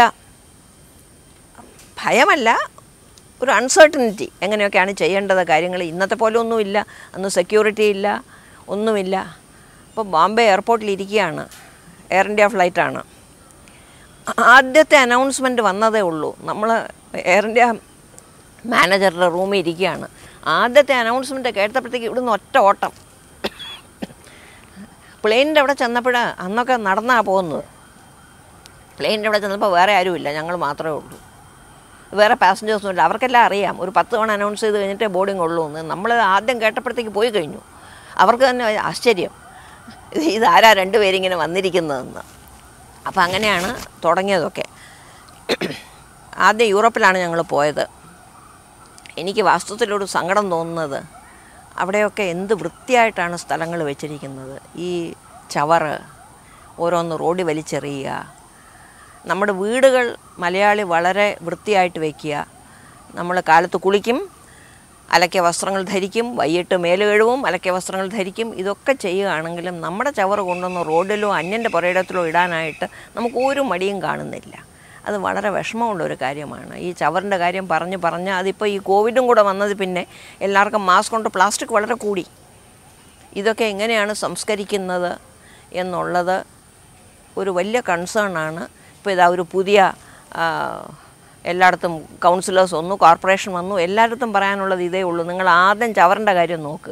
ഭയമല്ല ഒരു അൺസർട്ടനിറ്റി എങ്ങനെയൊക്കെയാണ് ചെയ്യേണ്ടത് കാര്യങ്ങൾ ഇന്നത്തെ പോലെ ഒന്നുമില്ല അന്ന് സെക്യൂരിറ്റി ഇല്ല ഒന്നുമില്ല അപ്പോൾ ബോംബെ എയർപോർട്ടിൽ ഇരിക്കുകയാണ് എയർ ഇന്ത്യ ഫ്ലൈറ്റാണ് ആദ്യത്തെ അനൗൺസ്മെൻറ്റ് വന്നതേ ഉള്ളൂ നമ്മൾ എയർ ഇന്ത്യ മാനേജറുടെ റൂമിൽ ഇരിക്കുകയാണ് ആദ്യത്തെ അനൗൺസ്മെൻറ്റ് കേട്ടപ്പോഴത്തേക്ക് ഇവിടുന്ന് ഒറ്റ ഓട്ടം പ്ലെയിനിൻ്റെ അവിടെ ചെന്നപ്പോൾ അന്നൊക്കെ നടന്നാണ് പോകുന്നത് പ്ലെയിനിൻ്റെ അവിടെ ചെന്നപ്പോൾ വേറെ ആരുമില്ല ഞങ്ങൾ മാത്രമേ ഉള്ളൂ വേറെ പാസഞ്ചേഴ്സൊന്നും ഇല്ല അവർക്കെല്ലാം അറിയാം ഒരു പത്ത് തവണ അനൗൺസ് ചെയ്ത് കഴിഞ്ഞിട്ടേ ബോർഡിംഗ് ഉള്ളൂ എന്ന് നമ്മൾ ആദ്യം കേട്ടപ്പോഴത്തേക്ക് പോയി കഴിഞ്ഞു അവർക്ക് തന്നെ ആശ്ചര്യം ഇത് ഇതാരാ രണ്ടുപേരിങ്ങനെ വന്നിരിക്കുന്നതെന്ന് അപ്പോൾ അങ്ങനെയാണ് തുടങ്ങിയതൊക്കെ ആദ്യം യൂറോപ്പിലാണ് ഞങ്ങൾ പോയത് എനിക്ക് വാസ്തവത്തിലൊരു സങ്കടം തോന്നുന്നത് അവിടെയൊക്കെ എന്ത് വൃത്തിയായിട്ടാണ് സ്ഥലങ്ങൾ വെച്ചിരിക്കുന്നത് ഈ ചവറ് ഓരോന്ന് റോഡിൽ വലിച്ചെറിയുക നമ്മുടെ വീടുകൾ മലയാളി വളരെ വൃത്തിയായിട്ട് വയ്ക്കുക നമ്മൾ കാലത്ത് കുളിക്കും അലക്കിയ വസ്ത്രങ്ങൾ ധരിക്കും വൈകിട്ട് മേല് കഴുവും അലക്കിയ വസ്ത്രങ്ങൾ ധരിക്കും ഇതൊക്കെ ചെയ്യുകയാണെങ്കിലും നമ്മുടെ ചവറ് കൊണ്ടൊന്ന് റോഡിലോ അന്യൻ്റെ പുരയിടത്തിലോ ഇടാനായിട്ട് നമുക്ക് ഒരു മടിയും കാണുന്നില്ല അത് വളരെ വിഷമമുള്ള ഒരു കാര്യമാണ് ഈ ചവറിൻ്റെ കാര്യം പറഞ്ഞ് പറഞ്ഞ് അതിപ്പോൾ ഈ കോവിഡും കൂടെ വന്നത് പിന്നെ എല്ലാവർക്കും മാസ്ക് കൊണ്ട് പ്ലാസ്റ്റിക് വളരെ കൂടി ഇതൊക്കെ എങ്ങനെയാണ് സംസ്കരിക്കുന്നത് എന്നുള്ളത് ഒരു വലിയ കൺസേൺ ആണ് ഇപ്പോൾ ഇതാ ഒരു പുതിയ ആ, എല്ലായിടത്തും കൗൺസിലേഴ്സ് വന്നു കോർപ്പറേഷൻ വന്നു എല്ലായിടത്തും പറയാനുള്ളത് ഇതേ ഉള്ളൂ നിങ്ങൾ ആദ്യം ചവറിൻ്റെ കാര്യം നോക്കുക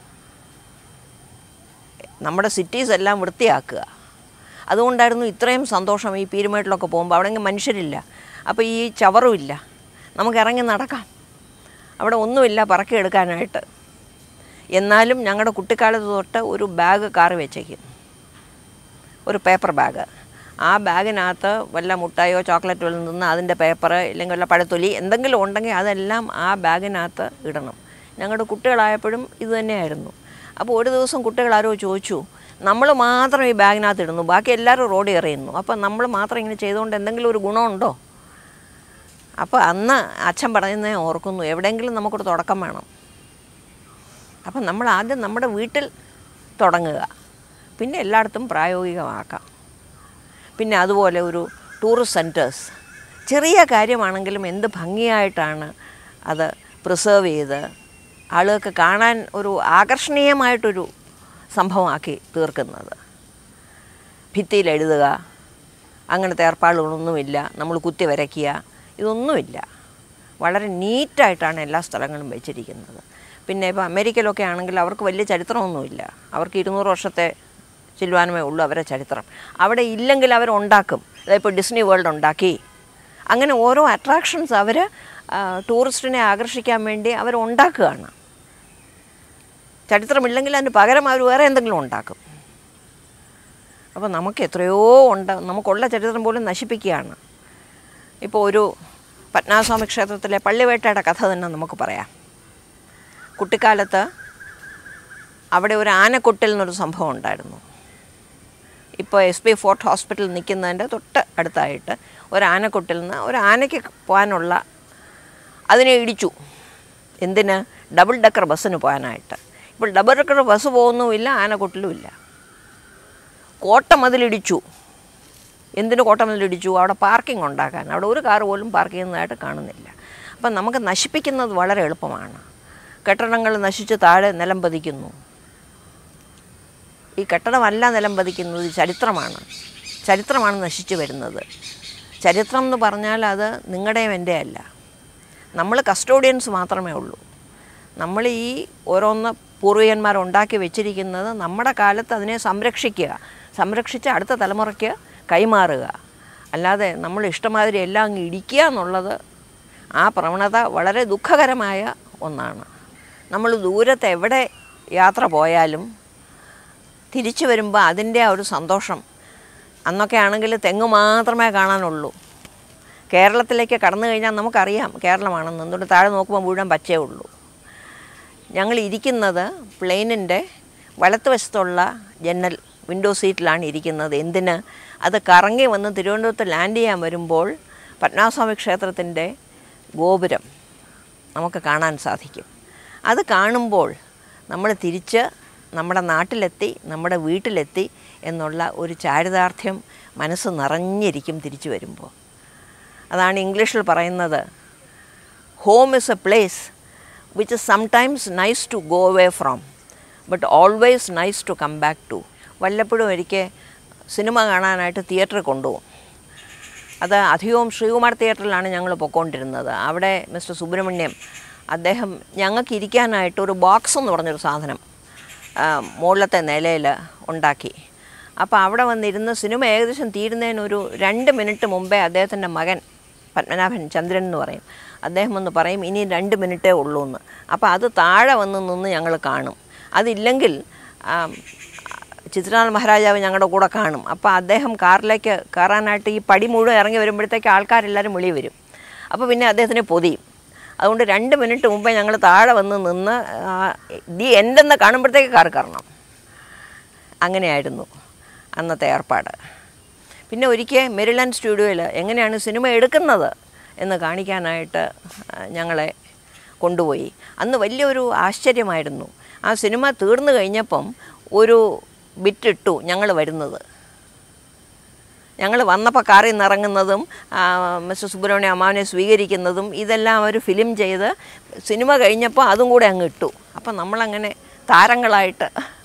നമ്മുടെ സിറ്റീസ് എല്ലാം വൃത്തിയാക്കുക അതുകൊണ്ടായിരുന്നു ഇത്രയും സന്തോഷം ഈ പീരുമേട്ടിലൊക്കെ പോകുമ്പോൾ അവിടെ മനുഷ്യരില്ല അപ്പോൾ ഈ ചവറും ഇല്ല നമുക്ക് ഇറങ്ങി നടക്കാം അവിടെ ഒന്നുമില്ല പറക്കിയെടുക്കാനായിട്ട് എന്നാലും ഞങ്ങളുടെ കുട്ടിക്കാലത്ത് തൊട്ട് ഒരു ബാഗ് കാറി വെച്ചേക്കും ഒരു പേപ്പർ ബാഗ് ആ ബാഗിനകത്ത് വല്ല മുട്ടായോ ചോക്ലേറ്റ് വല്ലതും നിന്ന് അതിൻ്റെ പേപ്പർ ഇല്ലെങ്കിൽ വല്ല പഴത്തൊലി എന്തെങ്കിലും ഉണ്ടെങ്കിൽ അതെല്ലാം ആ ബാഗിനകത്ത് ഇടണം ഞങ്ങളുടെ കുട്ടികളായപ്പോഴും ഇത് തന്നെയായിരുന്നു അപ്പോൾ ഒരു ദിവസം കുട്ടികൾ ആരോ ചോദിച്ചു നമ്മൾ മാത്രം ഈ ബാഗിനകത്ത് ഇടുന്നു ബാക്കി എല്ലാവരും റോഡിൽ എറിയുന്നു അപ്പോൾ നമ്മൾ മാത്രം ഇങ്ങനെ ചെയ്തുകൊണ്ട് എന്തെങ്കിലും ഒരു ഗുണമുണ്ടോ അപ്പോൾ അന്ന് അച്ഛൻ പറയുന്നേ ഓർക്കുന്നു എവിടെയെങ്കിലും നമുക്കൊരു തുടക്കം വേണം അപ്പം നമ്മൾ ആദ്യം നമ്മുടെ വീട്ടിൽ തുടങ്ങുക പിന്നെ എല്ലായിടത്തും പ്രായോഗികമാക്കാം പിന്നെ അതുപോലെ ഒരു ടൂറിസ്റ്റ് സെൻറ്റേഴ്സ് ചെറിയ കാര്യമാണെങ്കിലും എന്ത് ഭംഗിയായിട്ടാണ് അത് പ്രിസേർവ് ചെയ്ത് ആളുകൾക്ക് കാണാൻ ഒരു ആകർഷണീയമായിട്ടൊരു സംഭവമാക്കി തീർക്കുന്നത് ഭിത്തിയിൽ എഴുതുക അങ്ങനത്തെ ഏർപ്പാടുകളൊന്നുമില്ല നമ്മൾ കുത്തി വരയ്ക്കുക ഇതൊന്നുമില്ല വളരെ നീറ്റായിട്ടാണ് എല്ലാ സ്ഥലങ്ങളും വെച്ചിരിക്കുന്നത് പിന്നെ ഇപ്പോൾ അമേരിക്കയിലൊക്കെ ആണെങ്കിൽ അവർക്ക് വലിയ ചരിത്രമൊന്നുമില്ല അവർക്ക് ഇരുന്നൂറ് വർഷത്തെ ചില്ലുവാനുമേ ഉള്ളൂ അവരെ ചരിത്രം അവിടെ ഇല്ലെങ്കിൽ അവർ ഉണ്ടാക്കും ഇപ്പോൾ ഡിസ്നി വേൾഡ് ഉണ്ടാക്കി അങ്ങനെ ഓരോ അട്രാക്ഷൻസ് അവർ ടൂറിസ്റ്റിനെ ആകർഷിക്കാൻ വേണ്ടി അവർ ഉണ്ടാക്കുകയാണ് ചരിത്രമില്ലെങ്കിൽ അതിന് പകരം അവർ വേറെ എന്തെങ്കിലും ഉണ്ടാക്കും അപ്പോൾ നമുക്ക് എത്രയോ ഉണ്ട് നമുക്കുള്ള ചരിത്രം പോലും നശിപ്പിക്കുകയാണ് ഇപ്പോൾ ഒരു പത്മനാഭസ്വാമി ക്ഷേത്രത്തിലെ പള്ളിവേട്ടയുടെ കഥ തന്നെ നമുക്ക് പറയാം കുട്ടിക്കാലത്ത് അവിടെ ഒരു ആനക്കൊട്ടിൽ എന്നൊരു സംഭവം ഉണ്ടായിരുന്നു ഇപ്പോൾ എസ് പി ഫോർട്ട് ഹോസ്പിറ്റലിൽ നിൽക്കുന്നതിൻ്റെ തൊട്ട് അടുത്തായിട്ട് ഒരു ആനക്കൊട്ടിൽ നിന്ന് ഒരു ആനയ്ക്ക് പോകാനുള്ള അതിനെ ഇടിച്ചു എന്തിന് ഡബിൾ ഡക്കർ ബസ്സിന് പോകാനായിട്ട് ഇപ്പോൾ ഡബിൾ ഡക്കർ ബസ് പോകുന്നുമില്ല ആനക്കൊട്ടിലും ഇല്ല കോട്ടമതിലിടിച്ചു എന്തിന് കോട്ടമതിലിടിച്ചു അവിടെ പാർക്കിംഗ് ഉണ്ടാക്കാൻ അവിടെ ഒരു കാർ പോലും പാർക്ക് ചെയ്യുന്നതായിട്ട് കാണുന്നില്ല അപ്പം നമുക്ക് നശിപ്പിക്കുന്നത് വളരെ എളുപ്പമാണ് കെട്ടിടങ്ങൾ നശിച്ച് താഴെ നിലം പതിക്കുന്നു ഈ കെട്ടിടമല്ല നിലം പതിക്കുന്നത് ചരിത്രമാണ് ചരിത്രമാണ് നശിച്ചു വരുന്നത് ചരിത്രം എന്ന് പറഞ്ഞാൽ അത് നിങ്ങളുടെയും എൻ്റെ അല്ല നമ്മൾ കസ്റ്റോഡിയൻസ് മാത്രമേ ഉള്ളൂ നമ്മൾ ഈ ഓരോന്ന് പൂർവികന്മാർ ഉണ്ടാക്കി വെച്ചിരിക്കുന്നത് നമ്മുടെ കാലത്ത് അതിനെ സംരക്ഷിക്കുക സംരക്ഷിച്ച് അടുത്ത തലമുറയ്ക്ക് കൈമാറുക അല്ലാതെ നമ്മൾ ഇഷ്ടമാതിരി എല്ലാം അങ്ങ് ഇടിക്കുക എന്നുള്ളത് ആ പ്രവണത വളരെ ദുഃഖകരമായ ഒന്നാണ് നമ്മൾ ദൂരത്ത് എവിടെ യാത്ര പോയാലും തിരിച്ചു വരുമ്പോൾ അതിൻ്റെ ആ ഒരു സന്തോഷം അന്നൊക്കെ ആണെങ്കിൽ തെങ്ങ് മാത്രമേ കാണാനുള്ളൂ കേരളത്തിലേക്ക് കടന്നു കഴിഞ്ഞാൽ നമുക്കറിയാം കേരളമാണെന്ന് എന്തുകൊണ്ട് താഴെ നോക്കുമ്പോൾ മുഴുവൻ പച്ചയേ ഉള്ളൂ ഞങ്ങൾ ഇരിക്കുന്നത് പ്ലെയിനിൻ്റെ വലത്തുവശത്തുള്ള ജനൽ വിൻഡോ സീറ്റിലാണ് ഇരിക്കുന്നത് എന്തിന് അത് കറങ്ങി വന്ന് തിരുവനന്തപുരത്ത് ലാൻഡ് ചെയ്യാൻ വരുമ്പോൾ പത്മനാഭസ്വാമി ക്ഷേത്രത്തിൻ്റെ ഗോപുരം നമുക്ക് കാണാൻ സാധിക്കും അത് കാണുമ്പോൾ നമ്മൾ തിരിച്ച് നമ്മുടെ നാട്ടിലെത്തി നമ്മുടെ വീട്ടിലെത്തി എന്നുള്ള ഒരു ചാരിതാർത്ഥ്യം മനസ്സ് നിറഞ്ഞിരിക്കും തിരിച്ചു വരുമ്പോൾ അതാണ് ഇംഗ്ലീഷിൽ പറയുന്നത് home is a place which is sometimes nice to go away from but always nice to come back to വല്ലപ്പോഴും ഒരിക്കൽ സിനിമ കാണാനായിട്ട് തിയേറ്ററിൽ കൊണ്ടുപോകും അത് അധികവും ശ്രീകുമാർ തിയേറ്ററിലാണ് ഞങ്ങൾ പൊയ്ക്കൊണ്ടിരുന്നത് അവിടെ മിസ്റ്റർ സുബ്രഹ്മണ്യം അദ്ദേഹം ഞങ്ങൾക്ക് ഇരിക്കാനായിട്ട് ഒരു ബോക്സ് എന്ന് പറഞ്ഞൊരു സാധനം ആ, മുകളിലത്തെ നിലയിൽ ഉണ്ടാക്കി അപ്പോൾ അവിടെ വന്നിരുന്ന് സിനിമ ഏകദേശം തീരുന്നതിന് ഒരു രണ്ട് മിനിറ്റ് മുമ്പേ അദ്ദേഹത്തിൻ്റെ മകൻ പത്മനാഭൻ ചന്ദ്രൻ എന്ന് പറയും അദ്ദേഹം ഒന്ന് പറയും ഇനി രണ്ട് മിനിറ്റേ ഉള്ളൂ എന്ന് അപ്പോൾ അത് താഴെ വന്ന് നിന്ന് ഞങ്ങൾ കാണും അതില്ലെങ്കിൽ ആ, ചിത്രനാൾ മഹാരാജാവ് ഞങ്ങളുടെ കൂടെ കാണും അപ്പോൾ അദ്ദേഹം കാറിലേക്ക് കയറാനായിട്ട് ഈ പടി മുഴുവൻ ഇറങ്ങി വരുമ്പോഴത്തേക്ക് ആൾക്കാരെല്ലാവരും വെളി വരും അപ്പോൾ പിന്നെ അദ്ദേഹത്തിനെ പൊതിയും അതുകൊണ്ട് രണ്ട് മിനിറ്റ് മുമ്പേ ഞങ്ങൾ താഴെ വന്ന് നിന്ന് ആ, ദി എൻഡെന്ന് കാണുമ്പോഴത്തേക്ക് കാർ കയറണം അങ്ങനെയായിരുന്നു അന്നത്തെ ഏർപ്പാട് പിന്നെ ഒരിക്കൽ മെരിലാൻഡ് സ്റ്റുഡിയോയിൽ എങ്ങനെയാണ് സിനിമ എടുക്കുന്നത് എന്ന് കാണിക്കാനായിട്ട് ആ, ഞങ്ങളെ കൊണ്ടുപോയി അന്ന് വലിയൊരു ആശ്ചര്യമായിരുന്നു ആ സിനിമ തീർന്നു കഴിഞ്ഞപ്പം ഒരു ബിറ്റിട്ടു ഞങ്ങൾ വരുന്നത് ഞങ്ങൾ വന്നപ്പോൾ കാറിൽ നിന്ന് ഇറങ്ങുന്നതും ആ, മിസ്റ്റർ സുബ്രഹ്മണ്യ അമ്മാവനെ സ്വീകരിക്കുന്നതും ഇതെല്ലാം അവർ ഫിലിം ചെയ്ത് സിനിമ കഴിഞ്ഞപ്പോൾ അതും കൂടെ അങ്ങ് ഇട്ടു അപ്പം നമ്മളങ്ങനെ താരങ്ങളായിട്ട്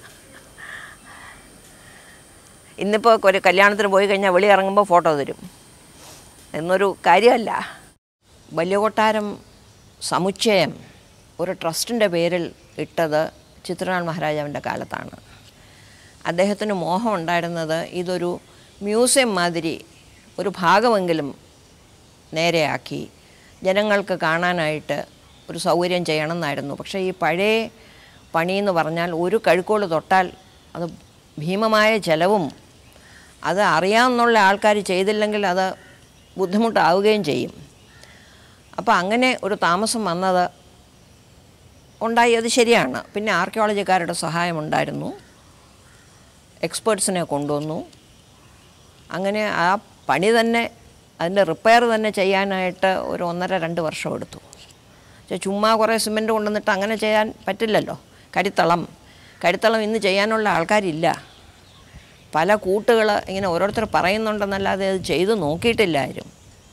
ഇന്നിപ്പോൾ ഒരു കല്യാണത്തിന് പോയി കഴിഞ്ഞാൽ വെളി ഇറങ്ങുമ്പോൾ ഫോട്ടോ തരും എന്നൊരു കാര്യമല്ല വലിയ കൊട്ടാരം സമുച്ചയം ഒരു ട്രസ്റ്റിൻ്റെ പേരിൽ ഇട്ടത് ചിത്രനാൾ മഹാരാജാവിൻ്റെ കാലത്താണ് അദ്ദേഹത്തിന് മോഹം ഉണ്ടായിരുന്നത് ഇതൊരു മ്യൂസിയം മാതിരി ഒരു ഭാഗമെങ്കിലും നേരെയാക്കി ജനങ്ങൾക്ക് കാണാനായിട്ട് ഒരു സൗകര്യം ചെയ്യണമെന്നായിരുന്നു പക്ഷേ ഈ പഴയ പണി എന്ന് പറഞ്ഞാൽ ഒരു കഴുക്കോട് തൊട്ടാൽ അത് ഭീമമായ ചെലവും അത് അറിയാവുന്നുള്ള ആൾക്കാർ ചെയ്തില്ലെങ്കിൽ അത് ബുദ്ധിമുട്ടാവുകയും ചെയ്യും അപ്പോൾ അങ്ങനെ ഒരു താമസം വന്നത് ഉണ്ടായി അത് ശരിയാണ് പിന്നെ ആർക്കിയോളജിക്കാരുടെ സഹായമുണ്ടായിരുന്നു എക്സ്പേർട്സിനെ കൊണ്ടുവന്നു അങ്ങനെ ആ പണി തന്നെ അതിൻ്റെ റിപ്പയർ തന്നെ ചെയ്യാനായിട്ട് ഒരു ഒന്നര രണ്ട് വർഷം എടുത്തു പക്ഷേ ചുമ്മാ കുറേ സിമെൻറ്റ് കൊണ്ടുവന്നിട്ട് അങ്ങനെ ചെയ്യാൻ പറ്റില്ലല്ലോ കരിത്തളം കരിത്തളം ഇന്ന് ചെയ്യാനുള്ള ആൾക്കാരില്ല പല കൂട്ടുകൾ ഇങ്ങനെ ഓരോരുത്തർ പറയുന്നുണ്ടെന്നല്ലാതെ അത് ചെയ്ത് നോക്കിയിട്ടില്ല ആരും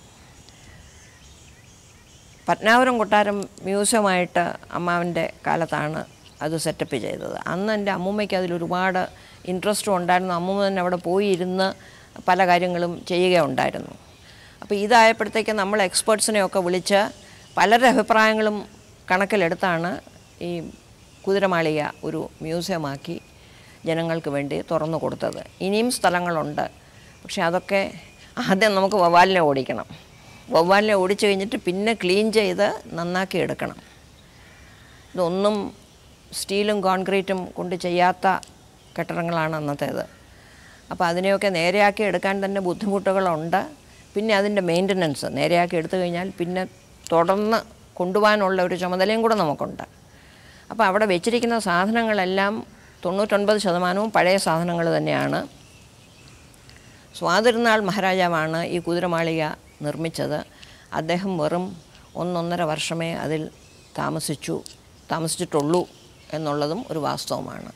പത്നാപുരം കൊട്ടാരം മ്യൂസിയമായിട്ട് അമ്മാവൻ്റെ കാലത്താണ് അത് സെറ്റപ്പ് ചെയ്തത് അന്ന് എൻ്റെ അമ്മൂമ്മയ്ക്ക് അതിലൊരുപാട് ഇൻട്രസ്റ്റും ഉണ്ടായിരുന്നു അമ്മൂമ്മ തന്നെ അവിടെ പോയി ഇരുന്ന് പല കാര്യങ്ങളും ചെയ്യുകയുണ്ടായിരുന്നു അപ്പോൾ ഇതായപ്പോഴത്തേക്ക് നമ്മൾ എക്സ്പേർട്സിനെയൊക്കെ വിളിച്ച് പലരുടെ അഭിപ്രായങ്ങളും കണക്കിലെടുത്താണ് ഈ കുതിരമാളിക ഒരു മ്യൂസിയമാക്കി ജനങ്ങൾക്ക് വേണ്ടി തുറന്നു കൊടുത്തത് ഇനിയും സ്ഥലങ്ങളുണ്ട് പക്ഷെ അതൊക്കെ ആദ്യം നമുക്ക് വവ്വാലിനെ ഓടിക്കണം വവ്വാലിനെ ഓടിച്ചു കഴിഞ്ഞിട്ട് പിന്നെ ക്ലീൻ ചെയ്ത് നന്നാക്കി എടുക്കണം ഇതൊന്നും സ്റ്റീലും കോൺക്രീറ്റും കൊണ്ട് ചെയ്യാത്ത കെട്ടിടങ്ങളാണ് അന്നത്തേത് അപ്പോൾ അതിനെയൊക്കെ നേരെയാക്കി എടുക്കാൻ തന്നെ ബുദ്ധിമുട്ടുകളുണ്ട് പിന്നെ അതിൻ്റെ മെയിൻ്റനൻസ് നേരെയാക്കി എടുത്തു കഴിഞ്ഞാൽ പിന്നെ തുടർന്ന് കൊണ്ടുപോകാനുള്ള ഒരു ചുമതലയും കൂടെ നമുക്കുണ്ട് അപ്പോൾ അവിടെ വെച്ചിരിക്കുന്ന സാധനങ്ങളെല്ലാം തൊണ്ണൂറ്റൊൻപത് ശതമാനവും പഴയ സാധനങ്ങൾ തന്നെയാണ് സ്വാതിരുന്നാൾ മഹാരാജാവാണ് ഈ കുതിരമാളിക നിർമ്മിച്ചത് അദ്ദേഹം വെറും ഒന്നൊന്നര വർഷമേ അതിൽ താമസിച്ചു താമസിച്ചിട്ടുള്ളൂ എന്നുള്ളതും ഒരു വാസ്തവമാണ്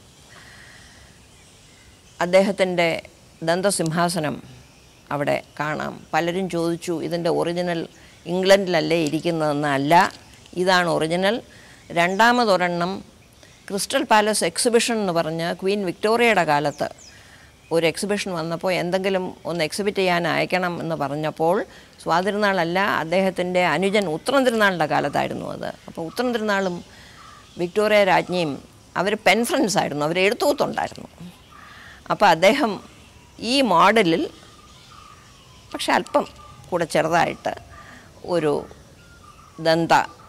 അദ്ദേഹത്തിൻ്റെ ദന്തസിംഹാസനം അവിടെ കാണാം പലരും ചോദിച്ചു ഇതിൻ്റെ ഒറിജിനൽ ഇംഗ്ലണ്ടിലല്ലേ ഇരിക്കുന്നതെന്ന് അല്ല ഇതാണ് ഒറിജിനൽ രണ്ടാമതൊരെണ്ണം ക്രിസ്റ്റൽ പാലസ് എക്സിബിഷൻ എന്ന് പറഞ്ഞ് ക്വീൻ വിക്ടോറിയയുടെ കാലത്ത് ഒരു എക്സിബിഷൻ വന്നപ്പോൾ എന്തെങ്കിലും ഒന്ന് എക്സിബിറ്റ് ചെയ്യാൻ അയക്കണം എന്ന് പറഞ്ഞപ്പോൾ സ്വാതിരുന്നാളല്ല അദ്ദേഹത്തിൻ്റെ അനുജൻ ഉത്രം തിരുനാളിൻ്റെ കാലത്തായിരുന്നു അത് അപ്പോൾ ഉത്രം തിരുനാളും വിക്ടോറിയ രാജ്ഞിയും അവർ പെൻ ഫ്രണ്ട്സ് ആയിരുന്നു അവർ എഴുത്തൂത്തുണ്ടായിരുന്നു അപ്പോൾ അദ്ദേഹം ഈ മോഡലിൽ പക്ഷെ അല്പം കൂടെ ചെറുതായിട്ട് ഒരു ദന്ത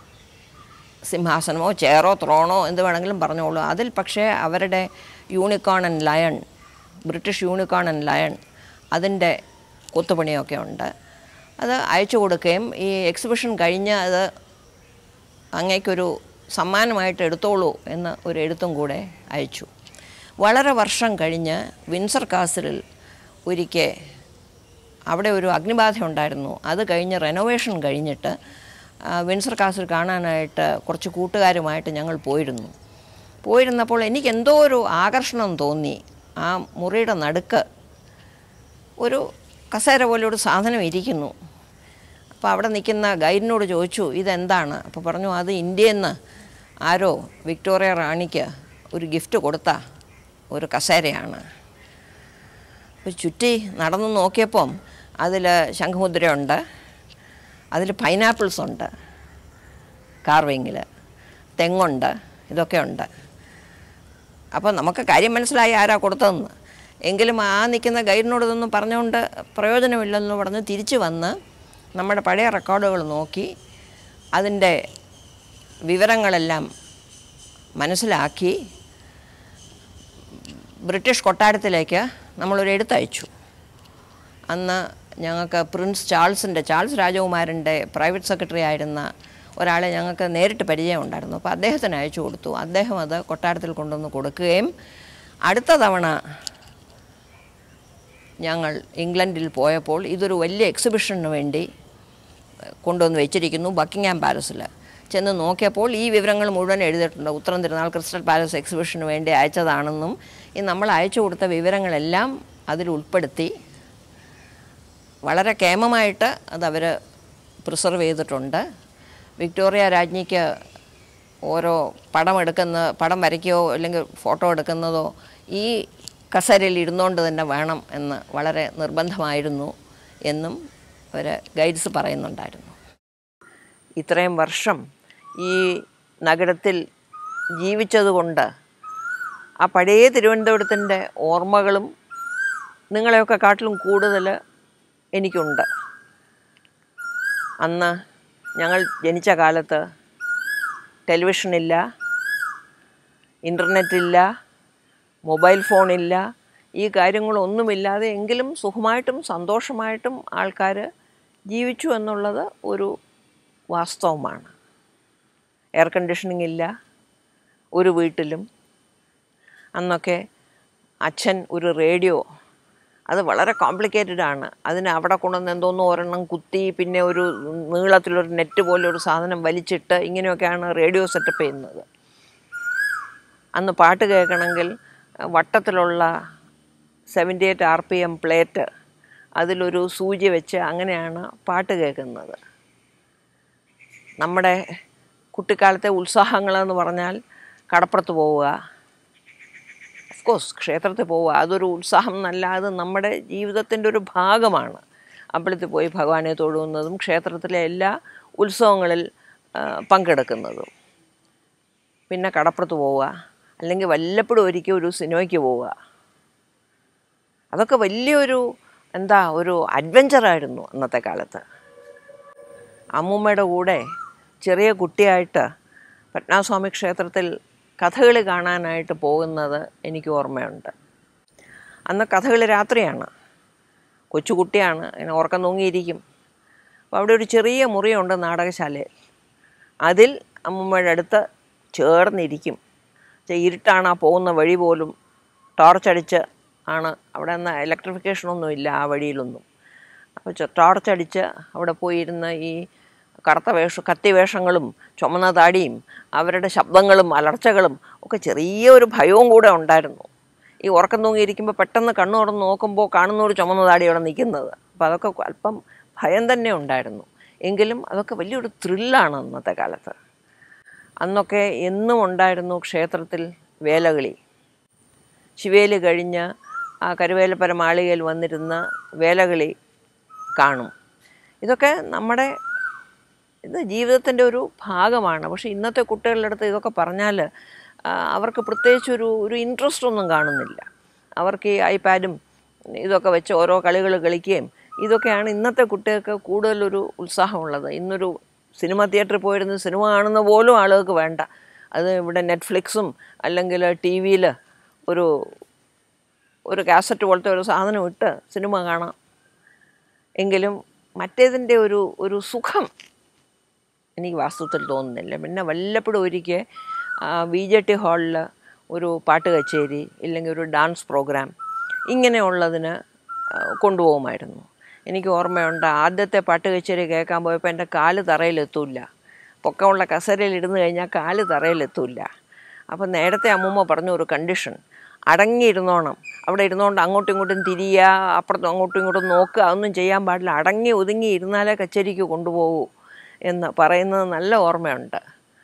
സിംഹാസനമോ ചെയറോ ത്രോണോ എന്ത് വേണമെങ്കിലും പറഞ്ഞോളൂ അതിൽ പക്ഷേ അവരുടെ unicorn and lion British unicorn and lion അതിൻ്റെ കൊത്തുപണിയൊക്കെ ഉണ്ട് അത് അയച്ചു കൊടുക്കുകയും ഈ എക്സിബിഷൻ കഴിഞ്ഞ് അത് അങ്ങേക്കൊരു സമ്മാനമായിട്ട് എടുത്തോളൂ എന്ന് ഒരു എഴുത്തും കൂടെ അയച്ചു വളരെ വർഷം കഴിഞ്ഞ് വിൻസർ കാസിലിൽ ഒരിക്കൽ അവിടെ ഒരു അഗ്നിബാധ ഉണ്ടായിരുന്നു അത് കഴിഞ്ഞ് റെനോവേഷൻ കഴിഞ്ഞിട്ട് ആ, വിൻസർ കാസിൽ കാണാനായിട്ട് കുറച്ച് കൂട്ടുകാരുമായിട്ട് ഞങ്ങൾ പോയിരുന്നു പോയിരുന്നപ്പോൾ എനിക്ക് എന്തോ ഒരു ആകർഷണം തോന്നി ആ മുറിയുടെ നടുക്ക് ഒരു കസേര പോലെ ഒരു സാധനം ഇരിക്കുന്നു അപ്പോൾ അവിടെ നിൽക്കുന്ന ഗൈഡിനോട് ചോദിച്ചു ഇതെന്താണ് അപ്പോൾ പറഞ്ഞു അത് ഇന്ത്യയിൽ നിന്ന് ആരോ വിക്ടോറിയ റാണിക്ക് ഒരു ഗിഫ്റ്റ് കൊടുത്ത ഒരു കസേരയാണ് അപ്പോൾ ചുറ്റി നടന്നു നോക്കിയപ്പം അതിൽ ശംഖുമുദ്രയുണ്ട് അതിൽ പൈനാപ്പിൾസ് ഉണ്ട് കാർവിങ്ങിൽ തെങ്ങുണ്ട് ഇതൊക്കെ ഉണ്ട് അപ്പോൾ നമുക്ക് കാര്യം മനസ്സിലായി ആരാ കൊടുത്തതെന്ന് എങ്കിലും ആ നിൽക്കുന്ന ഗൈഡിനോട് ഇതൊന്നും പറഞ്ഞുകൊണ്ട് പ്രയോജനമില്ലെന്ന് പറഞ്ഞ് തിരിച്ചു വന്ന് നമ്മുടെ പഴയ റെക്കോർഡുകൾ നോക്കി അതിൻ്റെ വിവരങ്ങളെല്ലാം മനസ്സിലാക്കി ബ്രിട്ടീഷ് കൊട്ടാരത്തിലേക്ക് നമ്മളൊരു എഴുത്തയച്ചു അന്ന് ഞങ്ങൾക്ക് പ്രിൻസ് ചാൾസിൻ്റെ ചാൾസ് രാജകുമാരൻ്റെ പ്രൈവറ്റ് സെക്രട്ടറി ആയിരുന്ന ഒരാളെ ഞങ്ങൾക്ക് നേരിട്ട് പരിചയമുണ്ടായിരുന്നു അപ്പോൾ അദ്ദേഹത്തിന് അയച്ചു കൊടുത്തു അദ്ദേഹം അത് കൊട്ടാരത്തിൽ കൊണ്ടുവന്ന് കൊടുക്കുകയും അടുത്ത തവണ ഞങ്ങൾ ഇംഗ്ലണ്ടിൽ പോയപ്പോൾ ഇതൊരു വലിയ എക്സിബിഷന് വേണ്ടി കൊണ്ടുവന്ന് വെച്ചിരിക്കുന്നു ബക്കിംഗ്ഹാം പാലസിൽ ചെന്ന് നോക്കിയപ്പോൾ ഈ വിവരങ്ങൾ മുഴുവൻ എഴുതിയിട്ടുണ്ട് ഉത്തരം തിരുനാൾ ക്രിസ്റ്റൽ പാലസ് എക്സിബിഷന് വേണ്ടി അയച്ചതാണെന്നും ഈ നമ്മൾ അയച്ചു കൊടുത്ത വിവരങ്ങളെല്ലാം അതിൽ ഉൾപ്പെടുത്തി വളരെ കേമമായിട്ട് അതവർ പ്രിസർവ് ചെയ്തിട്ടുണ്ട് വിക്ടോറിയ രാജ്ഞിക്ക് ഓരോ പടം എടുക്കുന്ന പടം വരയ്ക്കുകയോ അല്ലെങ്കിൽ ഫോട്ടോ എടുക്കുന്നതോ ഈ കസേരയിൽ ഇരുന്നുകൊണ്ട് തന്നെ വേണം എന്ന് വളരെ നിർബന്ധമായിരുന്നു എന്നും അവർ ഗൈഡ്സ് പറയുന്നുണ്ടായിരുന്നു ഇത്രയും വർഷം ഈ നഗരത്തിൽ ജീവിച്ചതുകൊണ്ട് ആ പഴയ തിരുവനന്തപുരത്തിൻ്റെ ഓർമ്മകളും നിങ്ങളെയൊക്കെ കാട്ടിലും കൂടുതൽ എനിക്കുണ്ട് അന്ന് ഞങ്ങൾ ജനിച്ച കാലത്ത് ടെലിവിഷനില്ല ഇൻ്റർനെറ്റില്ല മൊബൈൽ ഫോണില്ല ഈ കാര്യങ്ങളൊന്നുമില്ലാതെ എങ്കിലും സുഖമായിട്ടും സന്തോഷമായിട്ടും ആൾക്കാർ ജീവിച്ചു എന്നുള്ളത് ഒരു വാസ്തവമാണ് എയർ കണ്ടീഷനിങ് ഇല്ല ഒരു വീട്ടിലും അന്നൊക്കെ അച്ഛൻ ഒരു റേഡിയോ അത് വളരെ കോംപ്ലിക്കേറ്റഡ് ആണ് അതിന് അവിടെ കൊണ്ടുവന്ന് എന്തോന്നോ ഒരെണ്ണം കുത്തി പിന്നെ ഒരു നീളത്തിലൊരു നെറ്റ് പോലെ ഒരു സാധനം വലിച്ചിട്ട് ഇങ്ങനെയൊക്കെയാണ് റേഡിയോ സെറ്റപ്പ് ചെയ്യുന്നത് അന്ന് പാട്ട് കേൾക്കണമെങ്കിൽ വട്ടത്തിലുള്ള seventy eight R P M plate അതിലൊരു സൂചി വെച്ച് അങ്ങനെയാണ് പാട്ട് കേൾക്കുന്നത് നമ്മുടെ കുട്ടിക്കാലത്തെ ഉത്സാഹങ്ങളെന്ന് പറഞ്ഞാൽ കടപ്പുറത്ത് പോവുക കോഴ്സ് ക്ഷേത്രത്തിൽ പോവുക അതൊരു ഉത്സാഹം എന്നല്ലാതെ നമ്മുടെ ജീവിതത്തിൻ്റെ ഒരു ഭാഗമാണ് അമ്പലത്തിൽ പോയി ഭഗവാനെ തൊഴുന്നതും ക്ഷേത്രത്തിലെ എല്ലാ ഉത്സവങ്ങളിൽ ആ, പങ്കെടുക്കുന്നതും പിന്നെ കടപ്പുറത്ത് പോവുക അല്ലെങ്കിൽ വല്ലപ്പോഴും ഒരിക്കൽ ഒരു സിനിമയ്ക്ക് പോവുക അതൊക്കെ വലിയൊരു എന്താ ഒരു അഡ്വഞ്ചറായിരുന്നു അന്നത്തെ കാലത്ത് അമ്മൂമ്മയുടെ കൂടെ ചെറിയ കുട്ടിയായിട്ട് പത്മനാഭസ്വാമി ക്ഷേത്രത്തിൽ കഥകളി കാണാനായിട്ട് പോകുന്നത് എനിക്ക് ഓർമ്മയുണ്ട് അന്ന് കഥകളി രാത്രിയാണ് കൊച്ചുകുട്ടിയാണ് അതിന് ഉറക്കം തൂങ്ങിയിരിക്കും അപ്പോൾ അവിടെ ഒരു ചെറിയ മുറിയുണ്ട് നാടകശാലയിൽ അതിൽ അമ്മൂമ്മയുടെ അടുത്ത് ചേർന്നിരിക്കും ചെ- ഇരുട്ടാണ് ആ പോകുന്ന വഴി പോലും ടോർച്ചടിച്ച് ആണ് അവിടെ നിന്ന് ഇലക്ട്രിഫിക്കേഷനൊന്നും ഇല്ല ആ വഴിയിലൊന്നും അപ്പോൾ ടോർച്ചടിച്ച് അവിടെ പോയിരുന്ന് ഈ കറുത്ത വേഷ കത്തി വേഷങ്ങളും ചുമന്ന താടിയും അവരുടെ ശബ്ദങ്ങളും അലർച്ചകളും ഒക്കെ ചെറിയ ഒരു ഭയവും കൂടെ ഉണ്ടായിരുന്നു ഈ ഉറക്കം തൂങ്ങിയിരിക്കുമ്പോൾ പെട്ടെന്ന് കണ്ണു തുറന്ന് നോക്കുമ്പോൾ കാണുന്ന ഒരു ചുമന്ന താടി അവിടെ നിൽക്കുന്നത് അപ്പോൾ അതൊക്കെ അല്പം ഭയം തന്നെ ഉണ്ടായിരുന്നു എങ്കിലും അതൊക്കെ വലിയൊരു ത്രില്ലാണ് അന്നത്തെ കാലത്ത് അന്നൊക്കെ എന്നും ഉണ്ടായിരുന്നു ക്ഷേത്രത്തിൽ വേലകളി ശിവേലി കഴിഞ്ഞ് ആ കരുവേലപ്പര മാളികയിൽ വന്നിരുന്ന് വേലകളി കാണും ഇതൊക്കെ നമ്മുടെ ഇത് ജീവിതത്തിൻ്റെ ഒരു ഭാഗമാണ് പക്ഷേ ഇന്നത്തെ കുട്ടികളുടെ അടുത്ത് ഇതൊക്കെ പറഞ്ഞാൽ ആ, അവർക്ക് പ്രത്യേകിച്ച് ഒരു ഒരു ഇൻട്രസ്റ്റ് ഒന്നും കാണുന്നില്ല അവർക്ക് ഈ ഐപാഡും ഇതൊക്കെ വെച്ച് ഓരോ കളികൾ കളിക്കുകയും ഇതൊക്കെയാണ് ഇന്നത്തെ കുട്ടികൾക്ക് കൂടുതലൊരു ഉത്സാഹമുള്ളത് ഇന്നൊരു സിനിമ തിയേറ്ററിൽ പോയിരുന്ന് സിനിമ കാണുന്ന പോലും ആളുകൾക്ക് വേണ്ട അത് ഇവിടെ നെറ്റ്ഫ്ലിക്സും അല്ലെങ്കിൽ ടി വിയിൽ ഒരു ഒരു കാസറ്റ് പോലത്തെ ഒരു സാധനം ഇട്ട് സിനിമ കാണാം എങ്കിലും മറ്റേതിൻ്റെ ഒരു ഒരു സുഖം എനിക്ക് വാസ്തവത്തിൽ തോന്നുന്നില്ല പിന്നെ വല്ലപ്പോഴും ഒരിക്കൽ വി ജെ ടി ഹാളിൽ ഒരു പാട്ട് കച്ചേരി ഇല്ലെങ്കിൽ ഒരു ഡാൻസ് പ്രോഗ്രാം ഇങ്ങനെയുള്ളതിന് ആ, കൊണ്ടുപോകുമായിരുന്നു എനിക്ക് ഓർമ്മയുണ്ട് ആദ്യത്തെ പാട്ട് കച്ചേരി കേൾക്കാൻ പോയപ്പോൾ എൻ്റെ കാല് തറയിലെത്തൂല പൊക്കമുള്ള കസേരയിൽ ഇരുന്ന് കഴിഞ്ഞാൽ കാല് തറയിലെത്തൂല അപ്പം നേരത്തെ അമ്മൂമ്മ പറഞ്ഞ ഒരു കണ്ടീഷൻ അടങ്ങിയിരുന്നോണം അവിടെ ഇരുന്നുകൊണ്ട് അങ്ങോട്ടും ഇങ്ങോട്ടും തിരിയുക അപ്പുറത്തും അങ്ങോട്ടും ഇങ്ങോട്ടും നോക്കുക അതൊന്നും ചെയ്യാൻ പാടില്ല അടങ്ങി ഒതുങ്ങി ഇരുന്നാലേ കച്ചേരിക്ക് കൊണ്ടുപോകൂ എന്ന് പറയുന്നത് നല്ല ഓർമ്മയുണ്ട്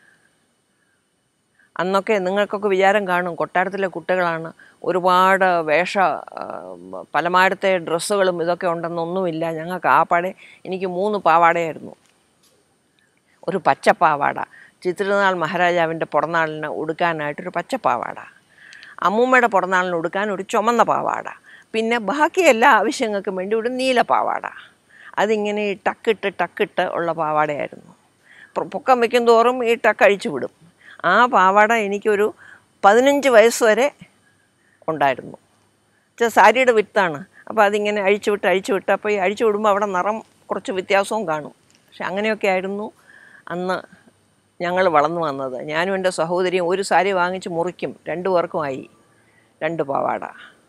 അന്നൊക്കെ നിങ്ങൾക്കൊക്കെ വിചാരം കാണും കൊട്ടാരത്തിലെ കുട്ടികളാണ് ഒരുപാട് വേഷ ആ, പലമാരത്തെ ഡ്രസ്സുകളും ഇതൊക്കെ ഉണ്ടെന്നൊന്നുമില്ല ഞങ്ങൾക്ക് ആ പാടെ എനിക്ക് മൂന്ന് പാവാടയായിരുന്നു ഒരു പച്ചപ്പാവാട ചിത്രനാൾ മഹാരാജാവിൻ്റെ പിറന്നാളിന് ഉടുക്കാനായിട്ടൊരു പച്ചപ്പാവാട അമ്മൂമ്മയുടെ പിറന്നാളിന് ഉടുക്കാൻ ഒരു ചുമന്ന പാവാട പിന്നെ ബാക്കി എല്ലാ ആവശ്യങ്ങൾക്കും വേണ്ടി ഒരു നീല പാവാട അതിങ്ങനെ ഈ ടക്കിട്ട് ടക്കിട്ട് ഉള്ള പാവാടയായിരുന്നു പൊ- പൊക്കം വയ്ക്കും തോറും ഈ ടക്ക് അഴിച്ചു വിടും ആ പാവാട എനിക്കൊരു പതിനഞ്ച് വയസ്സ് വരെ ഉണ്ടായിരുന്നു വെച്ചാൽ സാരിയുടെ വിത്താണ് അപ്പോൾ അതിങ്ങനെ അഴിച്ചു വിട്ട് അഴിച്ചു വിട്ട് അപ്പോൾ ഈ അഴിച്ചു വിടുമ്പോൾ അവിടെ നിറം കുറച്ച് വ്യത്യാസവും കാണും പക്ഷെ അങ്ങനെയൊക്കെ ആയിരുന്നു അന്ന് ഞങ്ങൾ വളർന്നു വന്നത് ഞാനും എൻ്റെ സഹോദരിയും ഒരു സാരി വാങ്ങിച്ച് മുറിക്കും രണ്ടു പേർക്കുമായി രണ്ട് പാവാട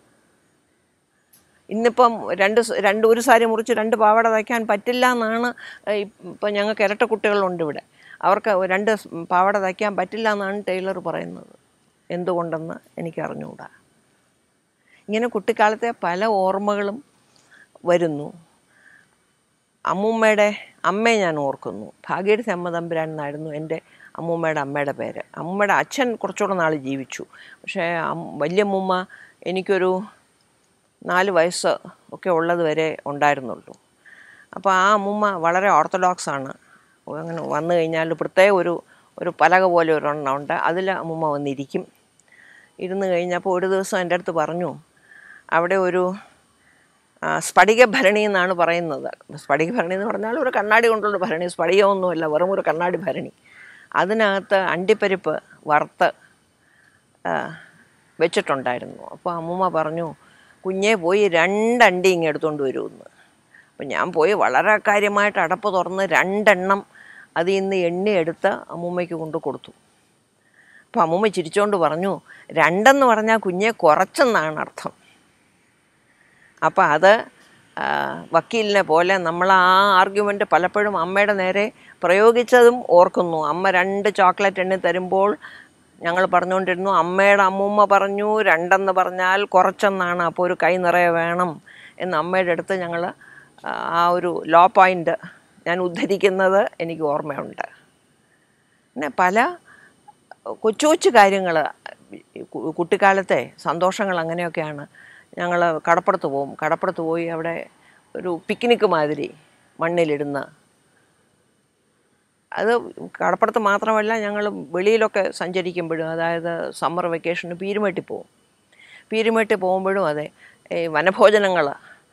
ഇന്നിപ്പം രണ്ട് സ- രണ്ട് ഒരു സാരി മുറിച്ച് രണ്ട് പാവാട തയ്ക്കാൻ പറ്റില്ല എന്നാണ് ഇപ്പം ഞങ്ങൾക്ക് ഇരട്ട കുട്ടികളുണ്ട് ഇവിടെ അവർക്ക് രണ്ട് സ് പാവാട തയ്ക്കാൻ പറ്റില്ല എന്നാണ് ടൈലർ പറയുന്നത് എന്തുകൊണ്ടെന്ന് എനിക്ക് അറിഞ്ഞുകൂടാ ഇങ്ങനെ കുട്ടിക്കാലത്തെ പല ഓർമ്മകളും വരുന്നു അമ്മൂമ്മയുടെ അമ്മയെ ഞാൻ ഓർക്കുന്നു ഭാഗ്യരഥി അമ്മ തമ്പുരാൻ എന്നായിരുന്നു എൻ്റെ അമ്മൂമ്മയുടെ അമ്മയുടെ പേര് അമ്മൂമ്മയുടെ അച്ഛൻ കുറച്ചുകൂടെ നാൾ ജീവിച്ചു പക്ഷേ അം- വല്യമ്മൂമ്മ എനിക്കൊരു നാല് വയസ്സ് ഒക്കെ ഉള്ളത് വരെ ഉണ്ടായിരുന്നുള്ളൂ അപ്പോൾ ആ അമ്മൂമ്മ വളരെ ഓർത്തഡോക്സ് ആണ് അങ്ങനെ വന്നു കഴിഞ്ഞാൽ പ്രത്യേക ഒരു ഒരു പലക പോലെ ഒരെണ്ണം ഉണ്ട് അതിൽ അമ്മൂമ്മ വന്നിരിക്കും ഇരുന്ന് കഴിഞ്ഞപ്പോൾ ഒരു ദിവസം എൻ്റെ അടുത്ത് പറഞ്ഞു അവിടെ ഒരു ആ, സ്ഫടിക ഭരണി എന്നാണ് പറയുന്നത് സ്ഫടിക ഭരണി എന്ന് പറഞ്ഞാൽ ഒരു കണ്ണാടി കൊണ്ടുള്ള ഭരണി സ്ഫടികമൊന്നുമല്ല വെറും ഒരു കണ്ണാടി ഭരണി അതിനകത്ത് അണ്ടിപ്പരിപ്പ് വറുത്ത് ആ, വെച്ചിട്ടുണ്ടായിരുന്നു അപ്പോൾ അമ്മൂമ്മ പറഞ്ഞു കുഞ്ഞെ പോയി രണ്ടണ്ടി ഇങ്ങ് എടുത്തുകൊണ്ട് വരുമെന്ന് അപ്പം ഞാൻ പോയി വളരെ കാര്യമായിട്ട് അടപ്പ് തുറന്ന് രണ്ടെണ്ണം അതിൽ നിന്ന് എണ്ണയെടുത്ത് അമ്മൂമ്മയ്ക്ക് കൊണ്ട് കൊടുത്തു അപ്പം അമ്മൂമ്മ ചിരിച്ചുകൊണ്ട് പറഞ്ഞു രണ്ടെന്ന് പറഞ്ഞാൽ കുഞ്ഞെ കുറച്ചെന്നാണ് അർത്ഥം അപ്പം അത് ആ, വക്കീലിനെ പോലെ നമ്മൾ ആ ആർഗ്യുമെൻ്റ് പലപ്പോഴും അമ്മയുടെ നേരെ പ്രയോഗിച്ചതും ഓർക്കുന്നു അമ്മ രണ്ട് ചോക്ലേറ്റ് എണ്ണി തരുമ്പോൾ ഞങ്ങൾ പറഞ്ഞുകൊണ്ടിരുന്നു അമ്മയുടെ അമ്മൂമ്മ പറഞ്ഞു രണ്ടെന്ന് പറഞ്ഞാൽ കുറച്ചെന്നാണ് അപ്പോൾ ഒരു കൈ നിറയെ വേണം എന്ന് അമ്മയുടെ അടുത്ത് ഞങ്ങൾ ആ ഒരു ലോ പോയിൻ്റ് ഞാൻ ഉദ്ധരിക്കുന്നത് എനിക്ക് ഓർമ്മയുണ്ട് പിന്നെ പല കൊച്ചു കൊച്ചു കാര്യങ്ങൾ കുട്ടിക്കാലത്തെ സന്തോഷങ്ങൾ അങ്ങനെയൊക്കെയാണ് ഞങ്ങൾ കടപ്പുറത്ത് പോകും കടപ്പുറത്ത് പോയി അവിടെ ഒരു പിക്നിക്ക് മാതിരി മണ്ണിലിടുന്ന അത് കടപ്പുറത്ത് മാത്രമല്ല ഞങ്ങൾ വെളിയിലൊക്കെ സഞ്ചരിക്കുമ്പോഴും അതായത് സമ്മർ വെക്കേഷന് പീരുമേട്ടി പോകും പീരുമേട്ടി പോകുമ്പോഴും അതെ ഈ വനഭോജനങ്ങൾ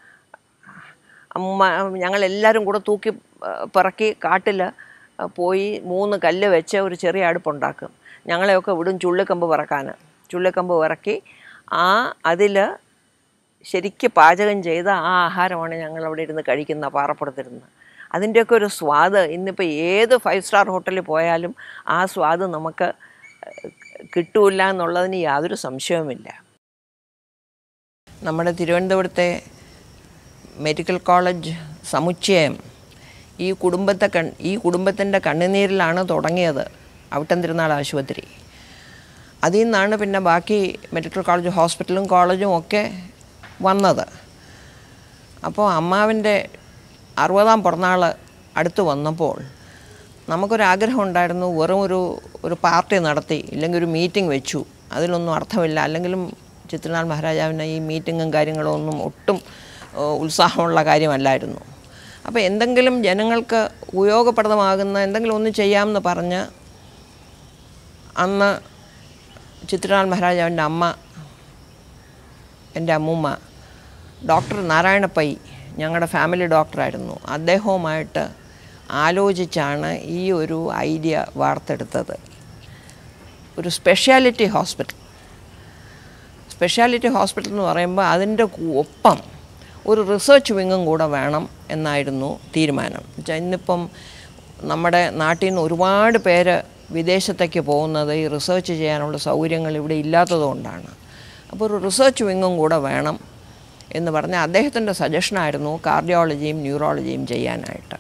അമ്മ ഞങ്ങളെല്ലാവരും കൂടെ തൂക്കി ആ, പിറക്കി കാട്ടിൽ പോയി മൂന്ന് കല്ല് വെച്ച് ഒരു ചെറിയ അടുപ്പുണ്ടാക്കും ഞങ്ങളെയൊക്കെ വിടും ചുള്ളിക്കമ്പ് പിറക്കാൻ ചുള്ളിക്കമ്പ് പിറക്കി ആ അതിൽ ശരിക്ക് പാചകം ചെയ്ത ആ ആഹാരമാണ് ഞങ്ങൾ അവിടെ ഇരുന്ന് കഴിക്കുന്ന പാറപ്പുറത്തിരുന്ന് അതിൻ്റെയൊക്കെ ഒരു സ്വാദ് ഇന്നിപ്പോൾ ഏത് ഫൈവ് സ്റ്റാർ ഹോട്ടലിൽ പോയാലും ആ സ്വാദ് നമുക്ക് കിട്ടൂല എന്നുള്ളതിന് യാതൊരു സംശയവുമില്ല നമ്മുടെ തിരുവനന്തപുരത്തെ മെഡിക്കൽ കോളേജ് സമുച്ചയം ഈ കുടുംബത്തെ കൺ ഈ കുടുംബത്തിൻ്റെ കണ്ണുനീരിലാണ് തുടങ്ങിയത് അവിട്ടം തിരുനാൾ ആശുപത്രി അതിൽ നിന്നാണ് പിന്നെ ബാക്കി മെഡിക്കൽ കോളേജ് ഹോസ്പിറ്റലും കോളേജും ഒക്കെ വന്നത് അപ്പോൾ അമ്മാവിൻ്റെ അറുപതാം പിറന്നാൾ അടുത്ത് വന്നപ്പോൾ നമുക്കൊരാഗ്രഹം ഉണ്ടായിരുന്നു വെറും ഒരു ഒരു പാർട്ടി നടത്തി ഇല്ലെങ്കിൽ ഒരു മീറ്റിംഗ് വെച്ചു അതിലൊന്നും അർത്ഥമില്ല അല്ലെങ്കിലും ചിത്രനാൾ മഹാരാജാവിന് ഈ മീറ്റിങ്ങും കാര്യങ്ങളും ഒന്നും ഒട്ടും ഏഹ്, ഉത്സാഹമുള്ള കാര്യമല്ലായിരുന്നു അപ്പോൾ എന്തെങ്കിലും ജനങ്ങൾക്ക് ഉപയോഗപ്രദമാകുന്ന എന്തെങ്കിലും ഒന്ന് ചെയ്യാമെന്ന് പറഞ്ഞ് അന്ന് ചിത്രനാൾ മഹാരാജാവിൻ്റെ അമ്മ എൻ്റെ അമ്മൂമ്മ ഡോക്ടർ നാരായണ പൈ ഞങ്ങളുടെ ഫാമിലി ഡോക്ടറായിരുന്നു അദ്ദേഹവുമായിട്ട് ആലോചിച്ചാണ് ഈ ഒരു ഐഡിയ വാർത്തെടുത്തത് ഒരു സ്പെഷ്യാലിറ്റി ഹോസ്പിറ്റൽ സ്പെഷ്യാലിറ്റി ഹോസ്പിറ്റൽ എന്ന് പറയുമ്പോൾ അതിൻ്റെ കു- ഒപ്പം ഒരു റിസർച്ച് വിങ്ങും കൂടെ വേണം എന്നായിരുന്നു തീരുമാനം എന്നുവെച്ചാൽ ഇന്നിപ്പം നമ്മുടെ നാട്ടിൽ നിന്ന് ഒരുപാട് പേര് വിദേശത്തേക്ക് പോകുന്നത് ഈ റിസർച്ച് ചെയ്യാനുള്ള സൗകര്യങ്ങൾ ഇവിടെ ഇല്ലാത്തതുകൊണ്ടാണ് അപ്പോൾ ഒരു റിസർച്ച് വിങ്ങും കൂടെ വേണം എന്ന് പറഞ്ഞ അദ്ദേഹത്തിൻ്റെ സജഷനായിരുന്നു കാർഡിയോളജിയും ന്യൂറോളജിയും ചെയ്യാനായിട്ട്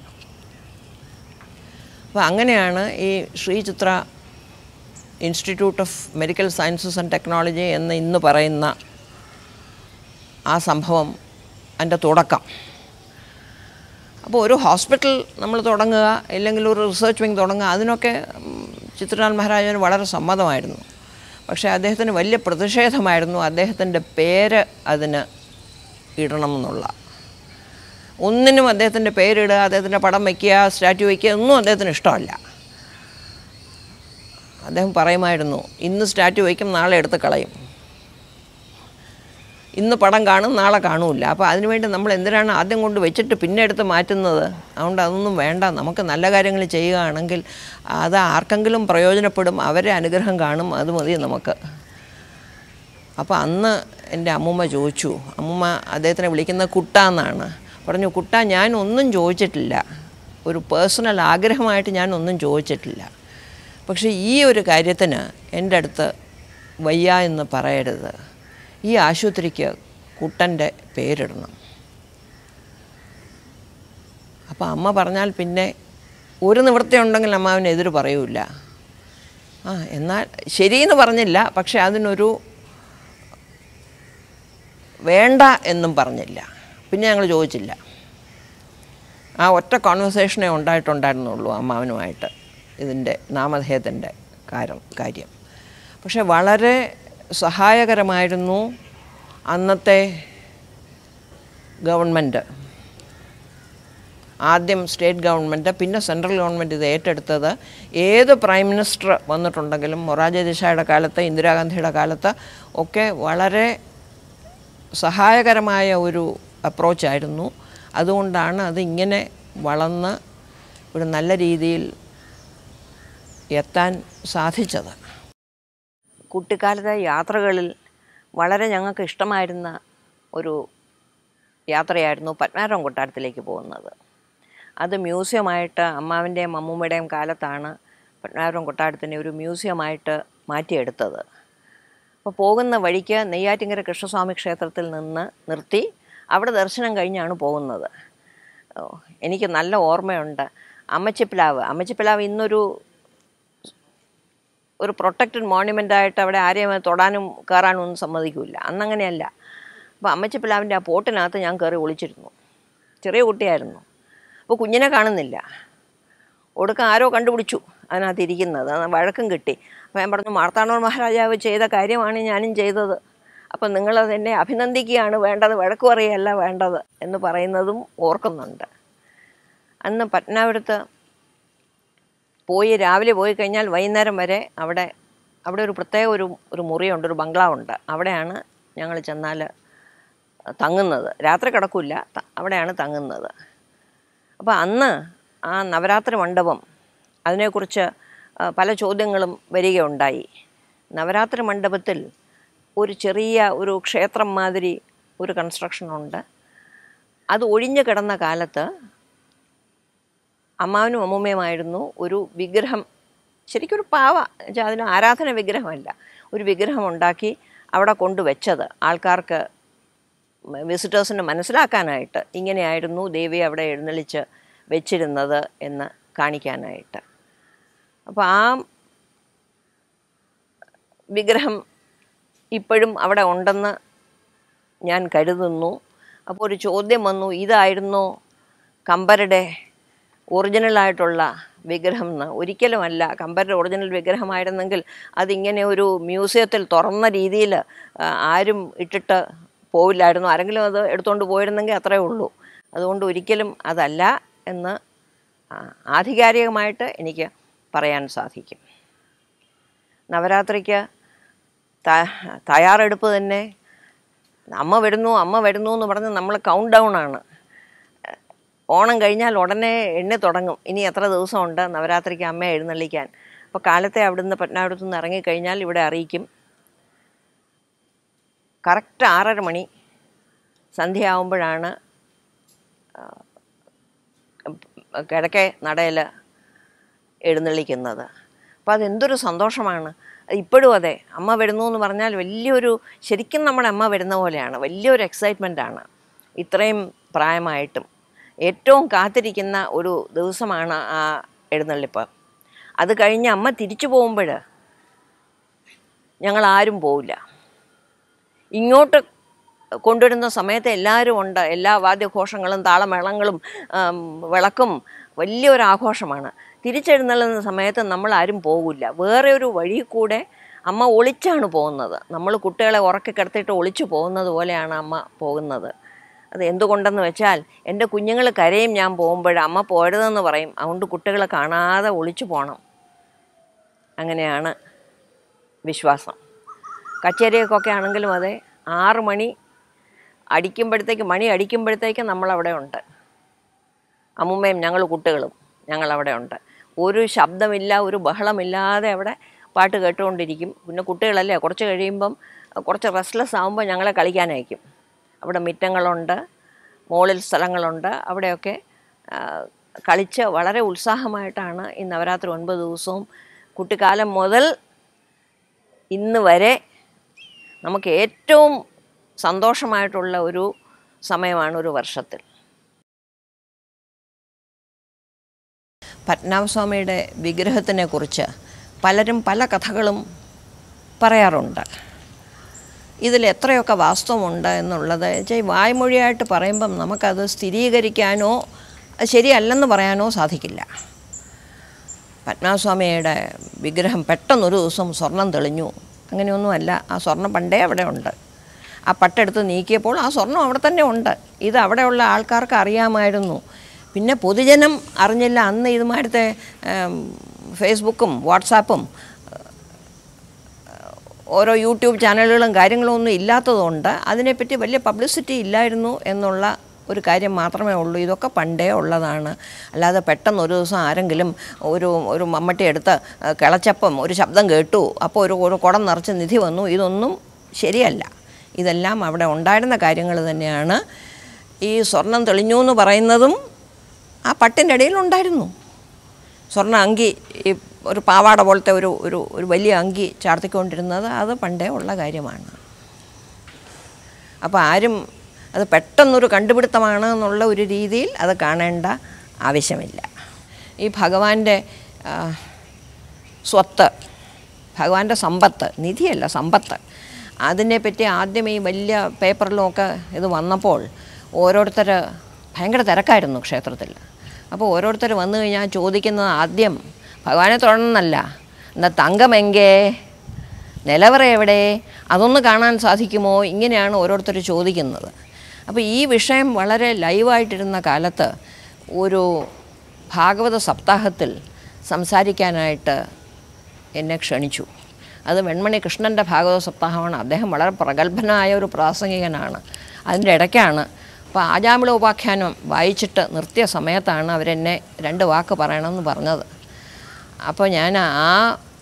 അപ്പോൾ അങ്ങനെയാണ് ഈ Sree Chitra institute of medical sciences and technology എന്ന് ഇന്ന് പറയുന്ന ആ സംഭവം അതിൻ്റെ തുടക്കം അപ്പോൾ ഒരു ഹോസ്പിറ്റൽ നമ്മൾ തുടങ്ങുക ഇല്ലെങ്കിൽ ഒരു റിസർച്ച് വിങ് തുടങ്ങുക അതിനൊക്കെ ഉം, ചിത്രനാഥ് മഹാരാജന് വളരെ സമ്മതമായിരുന്നു പക്ഷേ അദ്ദേഹത്തിന് വലിയ പ്രതിഷേധമായിരുന്നു അദ്ദേഹത്തിൻ്റെ പേര് അതിന് ഇടണം എന്നുള്ള ഒന്നിനും അദ്ദേഹത്തിൻ്റെ പേരിടുക അദ്ദേഹത്തിൻ്റെ പടം വയ്ക്കുക സ്റ്റാറ്റ്യൂ വയ്ക്കുക ഒന്നും അദ്ദേഹത്തിന് ഇഷ്ടമല്ല അദ്ദേഹം പറയുമായിരുന്നു ഇന്ന് സ്റ്റാറ്റ്യൂ വയ്ക്കും നാളെ എടുത്ത് കളയും ഇന്ന് പടം കാണും നാളെ കാണൂല അപ്പോൾ അതിനുവേണ്ടി നമ്മൾ എന്തിനാണ് ആദ്യം കൊണ്ട് വെച്ചിട്ട് പിന്നെ എടുത്ത് മാറ്റുന്നത് അതുകൊണ്ട് അതൊന്നും വേണ്ട നമുക്ക് നല്ല കാര്യങ്ങൾ ചെയ്യുകയാണെങ്കിൽ അത് ആർക്കെങ്കിലും പ്രയോജനപ്പെടും അവരെ അനുഗ്രഹം കാണും അത് മതി നമുക്ക് അപ്പോൾ അന്ന് എൻ്റെ അമ്മൂമ്മ ചോദിച്ചു അമ്മൂമ്മ അദ്ദേഹത്തിനെ വിളിക്കുന്ന കുട്ട എന്നാണ് പറഞ്ഞു കുട്ട ഞാൻ ഒന്നും ചോദിച്ചിട്ടില്ല ഒരു പേഴ്സണൽ ആഗ്രഹമായിട്ട് ഞാൻ ഒന്നും ചോദിച്ചിട്ടില്ല പക്ഷേ ഈ ഒരു കാര്യത്തിന് എൻ്റെ അടുത്ത് വയ്യ എന്ന് പറയരുത് ഈ ആശുപത്രിക്ക് കുട്ടൻ്റെ പേരിടണം അപ്പോൾ അമ്മ പറഞ്ഞാൽ പിന്നെ ഒരു നിവൃത്തി ഉണ്ടെങ്കിൽ അമ്മാവിന് എതിര് പറയൂല ആ എന്നാൽ ശരിയെന്ന് പറഞ്ഞില്ല പക്ഷെ അതിനൊരു വേണ്ട എന്നും പറഞ്ഞില്ല പിന്നെ ഞങ്ങൾ ചോദിച്ചില്ല ആ ഒറ്റ കോൺവെർസേഷനേ ഉണ്ടായിട്ടുണ്ടായിരുന്നുള്ളൂ അമ്മാവനുമായിട്ട് ഇതിൻ്റെ നാമധേയത്തിൻ്റെ കാര്യം കാര്യം പക്ഷെ വളരെ സഹായകരമായിരുന്നു അന്നത്തെ ഗവൺമെൻറ് ആദ്യം സ്റ്റേറ്റ് ഗവൺമെൻറ് പിന്നെ സെൻട്രൽ ഗവൺമെൻറ് ഇത് ഏറ്റെടുത്തത് ഏത് പ്രൈം മിനിസ്റ്റർ വന്നിട്ടുണ്ടെങ്കിലും മൊറാജി ദേശായിയുടെ കാലത്ത് ഇന്ദിരാഗാന്ധിയുടെ കാലത്ത് ഒക്കെ വളരെ സഹായകരമായ ഒരു അപ്രോച്ചായിരുന്നു അതുകൊണ്ടാണ് അത് ഇങ്ങനെ വളർന്ന് ഒരു നല്ല രീതിയിൽ എത്താൻ സാധിച്ചത് കുട്ടിക്കാലത്തെ യാത്രകളിൽ വളരെ ഞങ്ങൾക്ക് ഇഷ്ടമായിരുന്ന ഒരു യാത്രയായിരുന്നു പത്മനാഭം കൊട്ടാരത്തിലേക്ക് പോകുന്നത് അത് മ്യൂസിയമായിട്ട് അമ്മാവിൻ്റെയും അമ്മൂമ്മയുടെയും കാലത്താണ് പത്മനാഭപുരം കൊട്ടാരത്തിനെ ഒരു മ്യൂസിയമായിട്ട് മാറ്റിയെടുത്തത് അപ്പോൾ പോകുന്ന വഴിക്ക് നെയ്യാറ്റിങ്കര കൃഷ്ണസ്വാമി ക്ഷേത്രത്തിൽ നിന്ന് നിർത്തി അവിടെ ദർശനം കഴിഞ്ഞാണ് പോകുന്നത് ഓ, എനിക്ക് നല്ല ഓർമ്മയുണ്ട് അമ്മച്ചിപ്പിലാവ് അമ്മച്ചിപ്പിലാവ് ഇന്നൊരു ഒരു പ്രൊട്ടക്റ്റഡ് മോണ്യുമെൻ്റ് ആയിട്ട് അവിടെ ആരെയും തൊടാനും കയറാനും ഒന്നും സമ്മതിക്കില്ല അന്നങ്ങനെയല്ല അപ്പോൾ അമ്മച്ചിപ്പിലാവിൻ്റെ ആ പോട്ടിനകത്ത് ഞാൻ കയറി ഒളിച്ചിരുന്നു ചെറിയ കുട്ടിയായിരുന്നു അപ്പോൾ കുഞ്ഞിനെ കാണുന്നില്ല ഒടുക്കം ആരോ കണ്ടുപിടിച്ചു അതിനകത്ത് ഇരിക്കുന്നത് അത് വഴക്കും കിട്ടി അപ്പോൾ ഞാൻ പറഞ്ഞു മാർത്താണ്ഡവർ മഹാരാജാവ് ചെയ്ത കാര്യമാണ് ഞാനും ചെയ്തത് അപ്പം നിങ്ങളത് എന്നെ അഭിനന്ദിക്കുകയാണ് വേണ്ടത് വഴക്ക് പറയുകയല്ല വേണ്ടത് എന്ന് പറയുന്നതും ഓർക്കുന്നുണ്ട് അന്ന് പത്മനാപുരത്ത് പോയി രാവിലെ പോയി കഴിഞ്ഞാൽ വൈകുന്നേരം വരെ അവിടെ അവിടെ ഒരു പ്രത്യേക ഒരു ഒരു മുറിയുണ്ട് ഒരു ബംഗ്ലാവുണ്ട് അവിടെയാണ് ഞങ്ങൾ ചെന്നാൽ തങ്ങുന്നത് രാത്രി കിടക്കില്ല അവിടെയാണ് തങ്ങുന്നത് അപ്പോൾ അന്ന് ആ നവരാത്രി മണ്ഡപം അതിനെക്കുറിച്ച് ആ, പല ചോദ്യങ്ങളും വരികയുണ്ടായി നവരാത്രി മണ്ഡപത്തിൽ ഒരു ചെറിയ ഒരു ക്ഷേത്രം മാതിരി ഒരു കൺസ്ട്രക്ഷനുണ്ട് അത് ഒഴിഞ്ഞു കിടന്ന കാലത്ത് അമ്മാവനും അമ്മൂമ്മയുമായിരുന്നു ഒരു വിഗ്രഹം ശരിക്കും ഒരു പാവ എന്നുവെച്ചാൽ അതിന് ആരാധന വിഗ്രഹമല്ല ഒരു വിഗ്രഹം ഉണ്ടാക്കി അവിടെ കൊണ്ടുവച്ചത് ആൾക്കാർക്ക് വിസിറ്റേഴ്സിന് മനസ്സിലാക്കാനായിട്ട് ഇങ്ങനെയായിരുന്നു ദേവി അവിടെ എഴുന്നള്ളിച്ച് വെച്ചിരുന്നത് എന്ന് കാണിക്കാനായിട്ട് അപ്പോൾ ആ വിഗ്രഹം ഇപ്പോഴും അവിടെ ഉണ്ടെന്ന് ഞാൻ കരുതുന്നു അപ്പോൾ ഒരു ചോദ്യം വന്നു ഇതായിരുന്നു കമ്പരുടെ ഒറിജിനലായിട്ടുള്ള വിഗ്രഹം എന്ന് ഒരിക്കലുമല്ല കമ്പരുടെ ഒറിജിനൽ വിഗ്രഹമായിരുന്നെങ്കിൽ അതിങ്ങനെ ഒരു മ്യൂസിയത്തിൽ തുറന്ന രീതിയിൽ ആ, ആരും ഇട്ടിട്ട് പോവില്ലായിരുന്നു ആരെങ്കിലും അത് എടുത്തുകൊണ്ട് പോയിരുന്നെങ്കിൽ അത്രയേ ഉള്ളൂ അതുകൊണ്ട് ഒരിക്കലും അതല്ല എന്ന് ആ, ആധികാരികമായിട്ട് എനിക്ക് പറയാൻ സാധിക്കും നവരാത്രിക്ക് ത- തയ്യാറെടുപ്പ് തന്നെ അമ്മ വരുന്നു അമ്മ വരുന്നു എന്ന് പറഞ്ഞ് നമ്മൾ കൗണ്ട് ഡൗൺ ആണ് ഓണം കഴിഞ്ഞാൽ ഉടനെ എണ്ണി തുടങ്ങും ഇനി എത്ര ദിവസമുണ്ട് നവരാത്രിക്ക് അമ്മ എഴുന്നള്ളിക്കാൻ അപ്പോൾ കാലത്തെ അവിടുന്ന് പത്നാപുരത്തു നിന്ന് ഇറങ്ങിക്കഴിഞ്ഞാൽ ഇവിടെ അറിയിക്കും കറക്റ്റ് ആറര മണി സന്ധ്യയാവുമ്പോഴാണ് കിഴക്കേ നടയിൽ എഴുന്നള്ളിക്കുന്നത് അപ്പോൾ അതെന്തൊരു സന്തോഷമാണ് ഇപ്പോഴും അതെ അമ്മ വരുന്നു എന്ന് പറഞ്ഞാൽ വലിയൊരു ശരിക്കും നമ്മുടെ അമ്മ വരുന്ന പോലെയാണ് വലിയൊരു എക്സൈറ്റ്മെൻ്റ് ആണ് ഇത്രയും പ്രായമായിട്ടും ഏറ്റവും കാത്തിരിക്കുന്ന ഒരു ദിവസമാണ് ആ എഴുന്നള്ളിപ്പ് അത് കഴിഞ്ഞ് അമ്മ തിരിച്ചു പോകുമ്പോൾ ഞങ്ങൾ ആരും പോവില്ല ഇങ്ങോട്ട് കൊണ്ടുവരുന്ന സമയത്ത് എല്ലാവരും ഉണ്ട് എല്ലാ വാദ്യഘോഷങ്ങളും താളമേളങ്ങളും ആം, വിളക്കും വലിയൊരു ആഘോഷമാണ് തിരിച്ചെഴുന്നള്ളുന്ന സമയത്ത് നമ്മൾ ആരും പോകില്ല വേറെ ഒരു വഴി കൂടെ അമ്മ ഒളിച്ചാണ് പോകുന്നത് നമ്മൾ കുട്ടികളെ ഉറക്കി കിടത്തിയിട്ട് ഒളിച്ചു പോകുന്നത് പോലെയാണ് അമ്മ പോകുന്നത് അത് എന്തുകൊണ്ടെന്ന് വെച്ചാൽ എൻ്റെ കുഞ്ഞുങ്ങൾ കരയും ഞാൻ പോകുമ്പോൾ അമ്മ പോരുതെന്ന് പറയും അതുകൊണ്ട് കുട്ടികളെ കാണാതെ ഒളിച്ചു പോകണം അങ്ങനെയാണ് വിശ്വാസം കച്ചേരിയൊക്കെ ആണെങ്കിലും അതെ ആറ് മണി അടിക്കുമ്പോഴത്തേക്ക് മണി അടിക്കുമ്പോഴത്തേക്ക് നമ്മളവിടെ ഉണ്ട് അമ്മുമ്മയും ഞങ്ങൾ കുട്ടികളും ഞങ്ങളവിടെ ഉണ്ട് ഒരു ശബ്ദമില്ല ഒരു ബഹളമില്ലാതെ അവിടെ പാട്ട് കേട്ടുകൊണ്ടിരിക്കും പിന്നെ കുട്ടികളല്ലേ കുറച്ച് കഴിയുമ്പം കുറച്ച് റെസ്റ്റ്ലെസ് ആകുമ്പോൾ ഞങ്ങളെ കളിക്കാനയക്കും അവിടെ മിറ്റങ്ങളുണ്ട് മുകളിൽ സ്ഥലങ്ങളുണ്ട് അവിടെയൊക്കെ ആ, കളിച്ച് വളരെ ഉത്സാഹമായിട്ടാണ് ഈ നവരാത്രി ഒൻപത് ദിവസവും കുട്ടിക്കാലം മുതൽ ഇന്ന് വരെ നമുക്ക് ഏറ്റവും സന്തോഷമായിട്ടുള്ള ഒരു സമയമാണ് ഒരു വർഷത്തിൽ പത്മനാഭസ്വാമിയുടെ വിഗ്രഹത്തിനെ കുറിച്ച് പലരും പല കഥകളും പറയാറുണ്ട് ഇതിൽ എത്രയൊക്കെ വാസ്തവമുണ്ട് എന്നുള്ളത് വെച്ചാൽ ഈ വായ്മൊഴിയായിട്ട് പറയുമ്പം നമുക്കത് സ്ഥിരീകരിക്കാനോ അത് ശരിയല്ലെന്ന് പറയാനോ സാധിക്കില്ല പത്മനാഭസ്വാമിയുടെ വിഗ്രഹം പെട്ടെന്നൊരു ദിവസം സ്വർണം തെളിഞ്ഞു അങ്ങനെയൊന്നുമല്ല ആ സ്വർണം പണ്ടേ അവിടെ ഉണ്ട് ആ പട്ടെടുത്ത് നീക്കിയപ്പോൾ ആ സ്വർണം അവിടെ തന്നെ ഉണ്ട് ഇത് അവിടെയുള്ള ആൾക്കാർക്ക് അറിയാമായിരുന്നു പിന്നെ പൊതുജനം അറിഞ്ഞില്ല അന്ന് ഇതുമാരത്തെ ഏം, ഫേസ്ബുക്കും വാട്സാപ്പും ഓരോ യൂട്യൂബ് ചാനലുകളും കാര്യങ്ങളും ഒന്നും ഇല്ലാത്തതുകൊണ്ട് അതിനെപ്പറ്റി വലിയ പബ്ലിസിറ്റി ഇല്ലായിരുന്നു എന്നുള്ള ഒരു കാര്യം മാത്രമേ ഉള്ളൂ ഇതൊക്കെ പണ്ടേ ഉള്ളതാണ് അല്ലാതെ പെട്ടെന്ന് ഒരു ദിവസം ആരെങ്കിലും ഒരു ഒരു മമ്മട്ടി എടുത്ത് ഏഹ്, കിളച്ചപ്പം ഒരു ശബ്ദം കേട്ടു അപ്പോൾ ഒരു ഒരു കുടം നിറച്ച് നിധി വന്നു ഇതൊന്നും ശരിയല്ല ഇതെല്ലാം അവിടെ ഉണ്ടായിരുന്ന കാര്യങ്ങൾ തന്നെയാണ് ഈ സ്വർണം തെളിഞ്ഞു എന്ന് പറയുന്നതും ആ പട്ടിൻ്റെ ഇടയിൽ ഉണ്ടായിരുന്നു സ്വർണ്ണ അങ്കി ഈ ഒരു പാവാട പോലത്തെ ഒരു ഒരു ഒരു വലിയ അങ്കി ചാർത്തിക്കൊണ്ടിരുന്നത് അത് പണ്ടേ ഉള്ള കാര്യമാണ് അപ്പോൾ ആരും അത് പെട്ടെന്നൊരു കണ്ടുപിടുത്തമാണ് എന്നുള്ള ഒരു രീതിയിൽ അത് കാണേണ്ട ആവശ്യമില്ല ഈ ഭഗവാന്റെ ആ, സ്വത്ത് ഭഗവാന്റെ സമ്പത്ത് നിധിയല്ല സമ്പത്ത് അതിനെപ്പറ്റി ആദ്യം ഈ വലിയ പേപ്പറിലുമൊക്കെ ഇത് വന്നപ്പോൾ ഓരോരുത്തർ ഭയങ്കര തിരക്കായിരുന്നു ക്ഷേത്രത്തിൽ അപ്പോൾ ഓരോരുത്തർ വന്നു കഴിഞ്ഞാൽ ചോദിക്കുന്നത് ആദ്യം ഭഗവാനെ തൊഴണമെന്നല്ല എന്താ തങ്കമെങ്കേ നിലവറ എവിടെ അതൊന്ന് കാണാൻ സാധിക്കുമോ ഇങ്ങനെയാണ് ഓരോരുത്തർ ചോദിക്കുന്നത് അപ്പോൾ ഈ വിഷയം വളരെ ലൈവായിട്ടിരുന്ന കാലത്ത് ഒരു ഭാഗവത സപ്താഹത്തിൽ സംസാരിക്കാനായിട്ട് എന്നെ ക്ഷണിച്ചു അത് വെൺമണി കൃഷ്ണൻ്റെ ഭാഗവത സപ്താഹമാണ് അദ്ദേഹം വളരെ പ്രഗത്ഭനായ ഒരു പ്രാസംഗികനാണ് അതിൻ്റെ ഇടയ്ക്കാണ് അപ്പോൾ ആജാമിള ഉപാഖ്യാനം വായിച്ചിട്ട് നിർത്തിയ സമയത്താണ് അവരെന്നെ രണ്ട് വാക്ക് പറയണമെന്ന് പറഞ്ഞത് അപ്പോൾ ഞാൻ ആ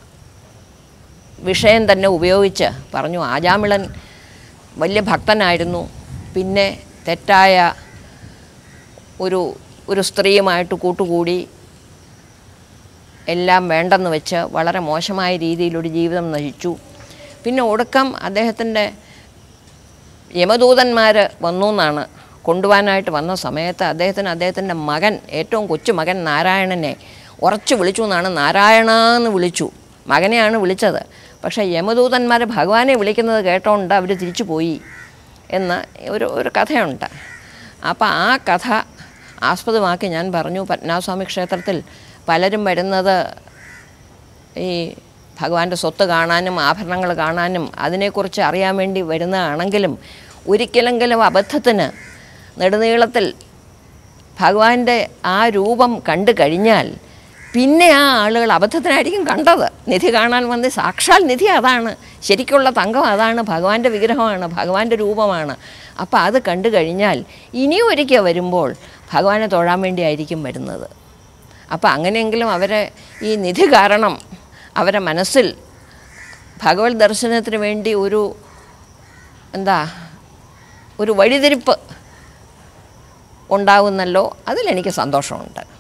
വിഷയം തന്നെ ഉപയോഗിച്ച് പറഞ്ഞു ആജാമിളൻ വലിയ ഭക്തനായിരുന്നു പിന്നെ തെറ്റായ ഒരു ഒരു സ്ത്രീയുമായിട്ട് കൂട്ടുകൂടി എല്ലാം വേണ്ടെന്ന് വെച്ച് വളരെ മോശമായ രീതിയിലൊരു ജീവിതം നയിച്ചു പിന്നെ ഒടുക്കം അദ്ദേഹത്തിൻ്റെ യമദൂതന്മാർ വന്നു എന്നാണ് കൊണ്ടുപോകാനായിട്ട് വന്ന സമയത്ത് അദ്ദേഹത്തിന് അദ്ദേഹത്തിൻ്റെ മകൻ ഏറ്റവും കൊച്ചു മകൻ നാരായണനെ ഉറച്ചു വിളിച്ചു എന്നാണ് നാരായണ എന്ന് വിളിച്ചു മകനെയാണ് വിളിച്ചത് പക്ഷേ യമദൂതന്മാർ ഭഗവാനെ വിളിക്കുന്നത് കേട്ടോണ്ട് അവർ തിരിച്ചു പോയി എന്ന് ഒരു ഒരു കഥയുണ്ട് അപ്പോൾ ആ കഥ ആസ്പദമാക്കി ഞാൻ പറഞ്ഞു പത്മനാഭസ്വാമി ക്ഷേത്രത്തിൽ പലരും വരുന്നത് ഈ ഭഗവാന്റെ സ്വത്ത് കാണാനും ആഭരണങ്ങൾ കാണാനും അതിനെക്കുറിച്ച് അറിയാൻ വേണ്ടി വരുന്നതാണെങ്കിലും ഒരിക്കലെങ്കിലും അബദ്ധത്തിന് നെടുനീളത്തിൽ ഭഗവാന്റെ ആ രൂപം കണ്ടു കഴിഞ്ഞാൽ പിന്നെ ആ ആളുകൾ അബദ്ധത്തിനായിരിക്കും കണ്ടത് നിധി കാണാൻ വന്ന് സാക്ഷാൽ നിധി അതാണ് ശരിക്കുള്ള തങ്കം അതാണ് ഭഗവാന്റെ വിഗ്രഹമാണ് ഭഗവാന്റെ രൂപമാണ് അപ്പോൾ അത് കണ്ടു കഴിഞ്ഞാൽ ഇനിയും ഒരിക്കൽ വരുമ്പോൾ ഭഗവാനെ തൊഴാൻ വേണ്ടിയായിരിക്കും വരുന്നത് അപ്പോൾ അങ്ങനെയെങ്കിലും അവരെ ഈ നിധി കാരണം അവരെ മനസ്സിൽ ഭഗവത് ദർശനത്തിന് വേണ്ടി ഒരു എന്താ ഒരു വഴിതിരിപ്പ് ഉണ്ടാകുന്നല്ലോ അതിലെനിക്ക് സന്തോഷമുണ്ട്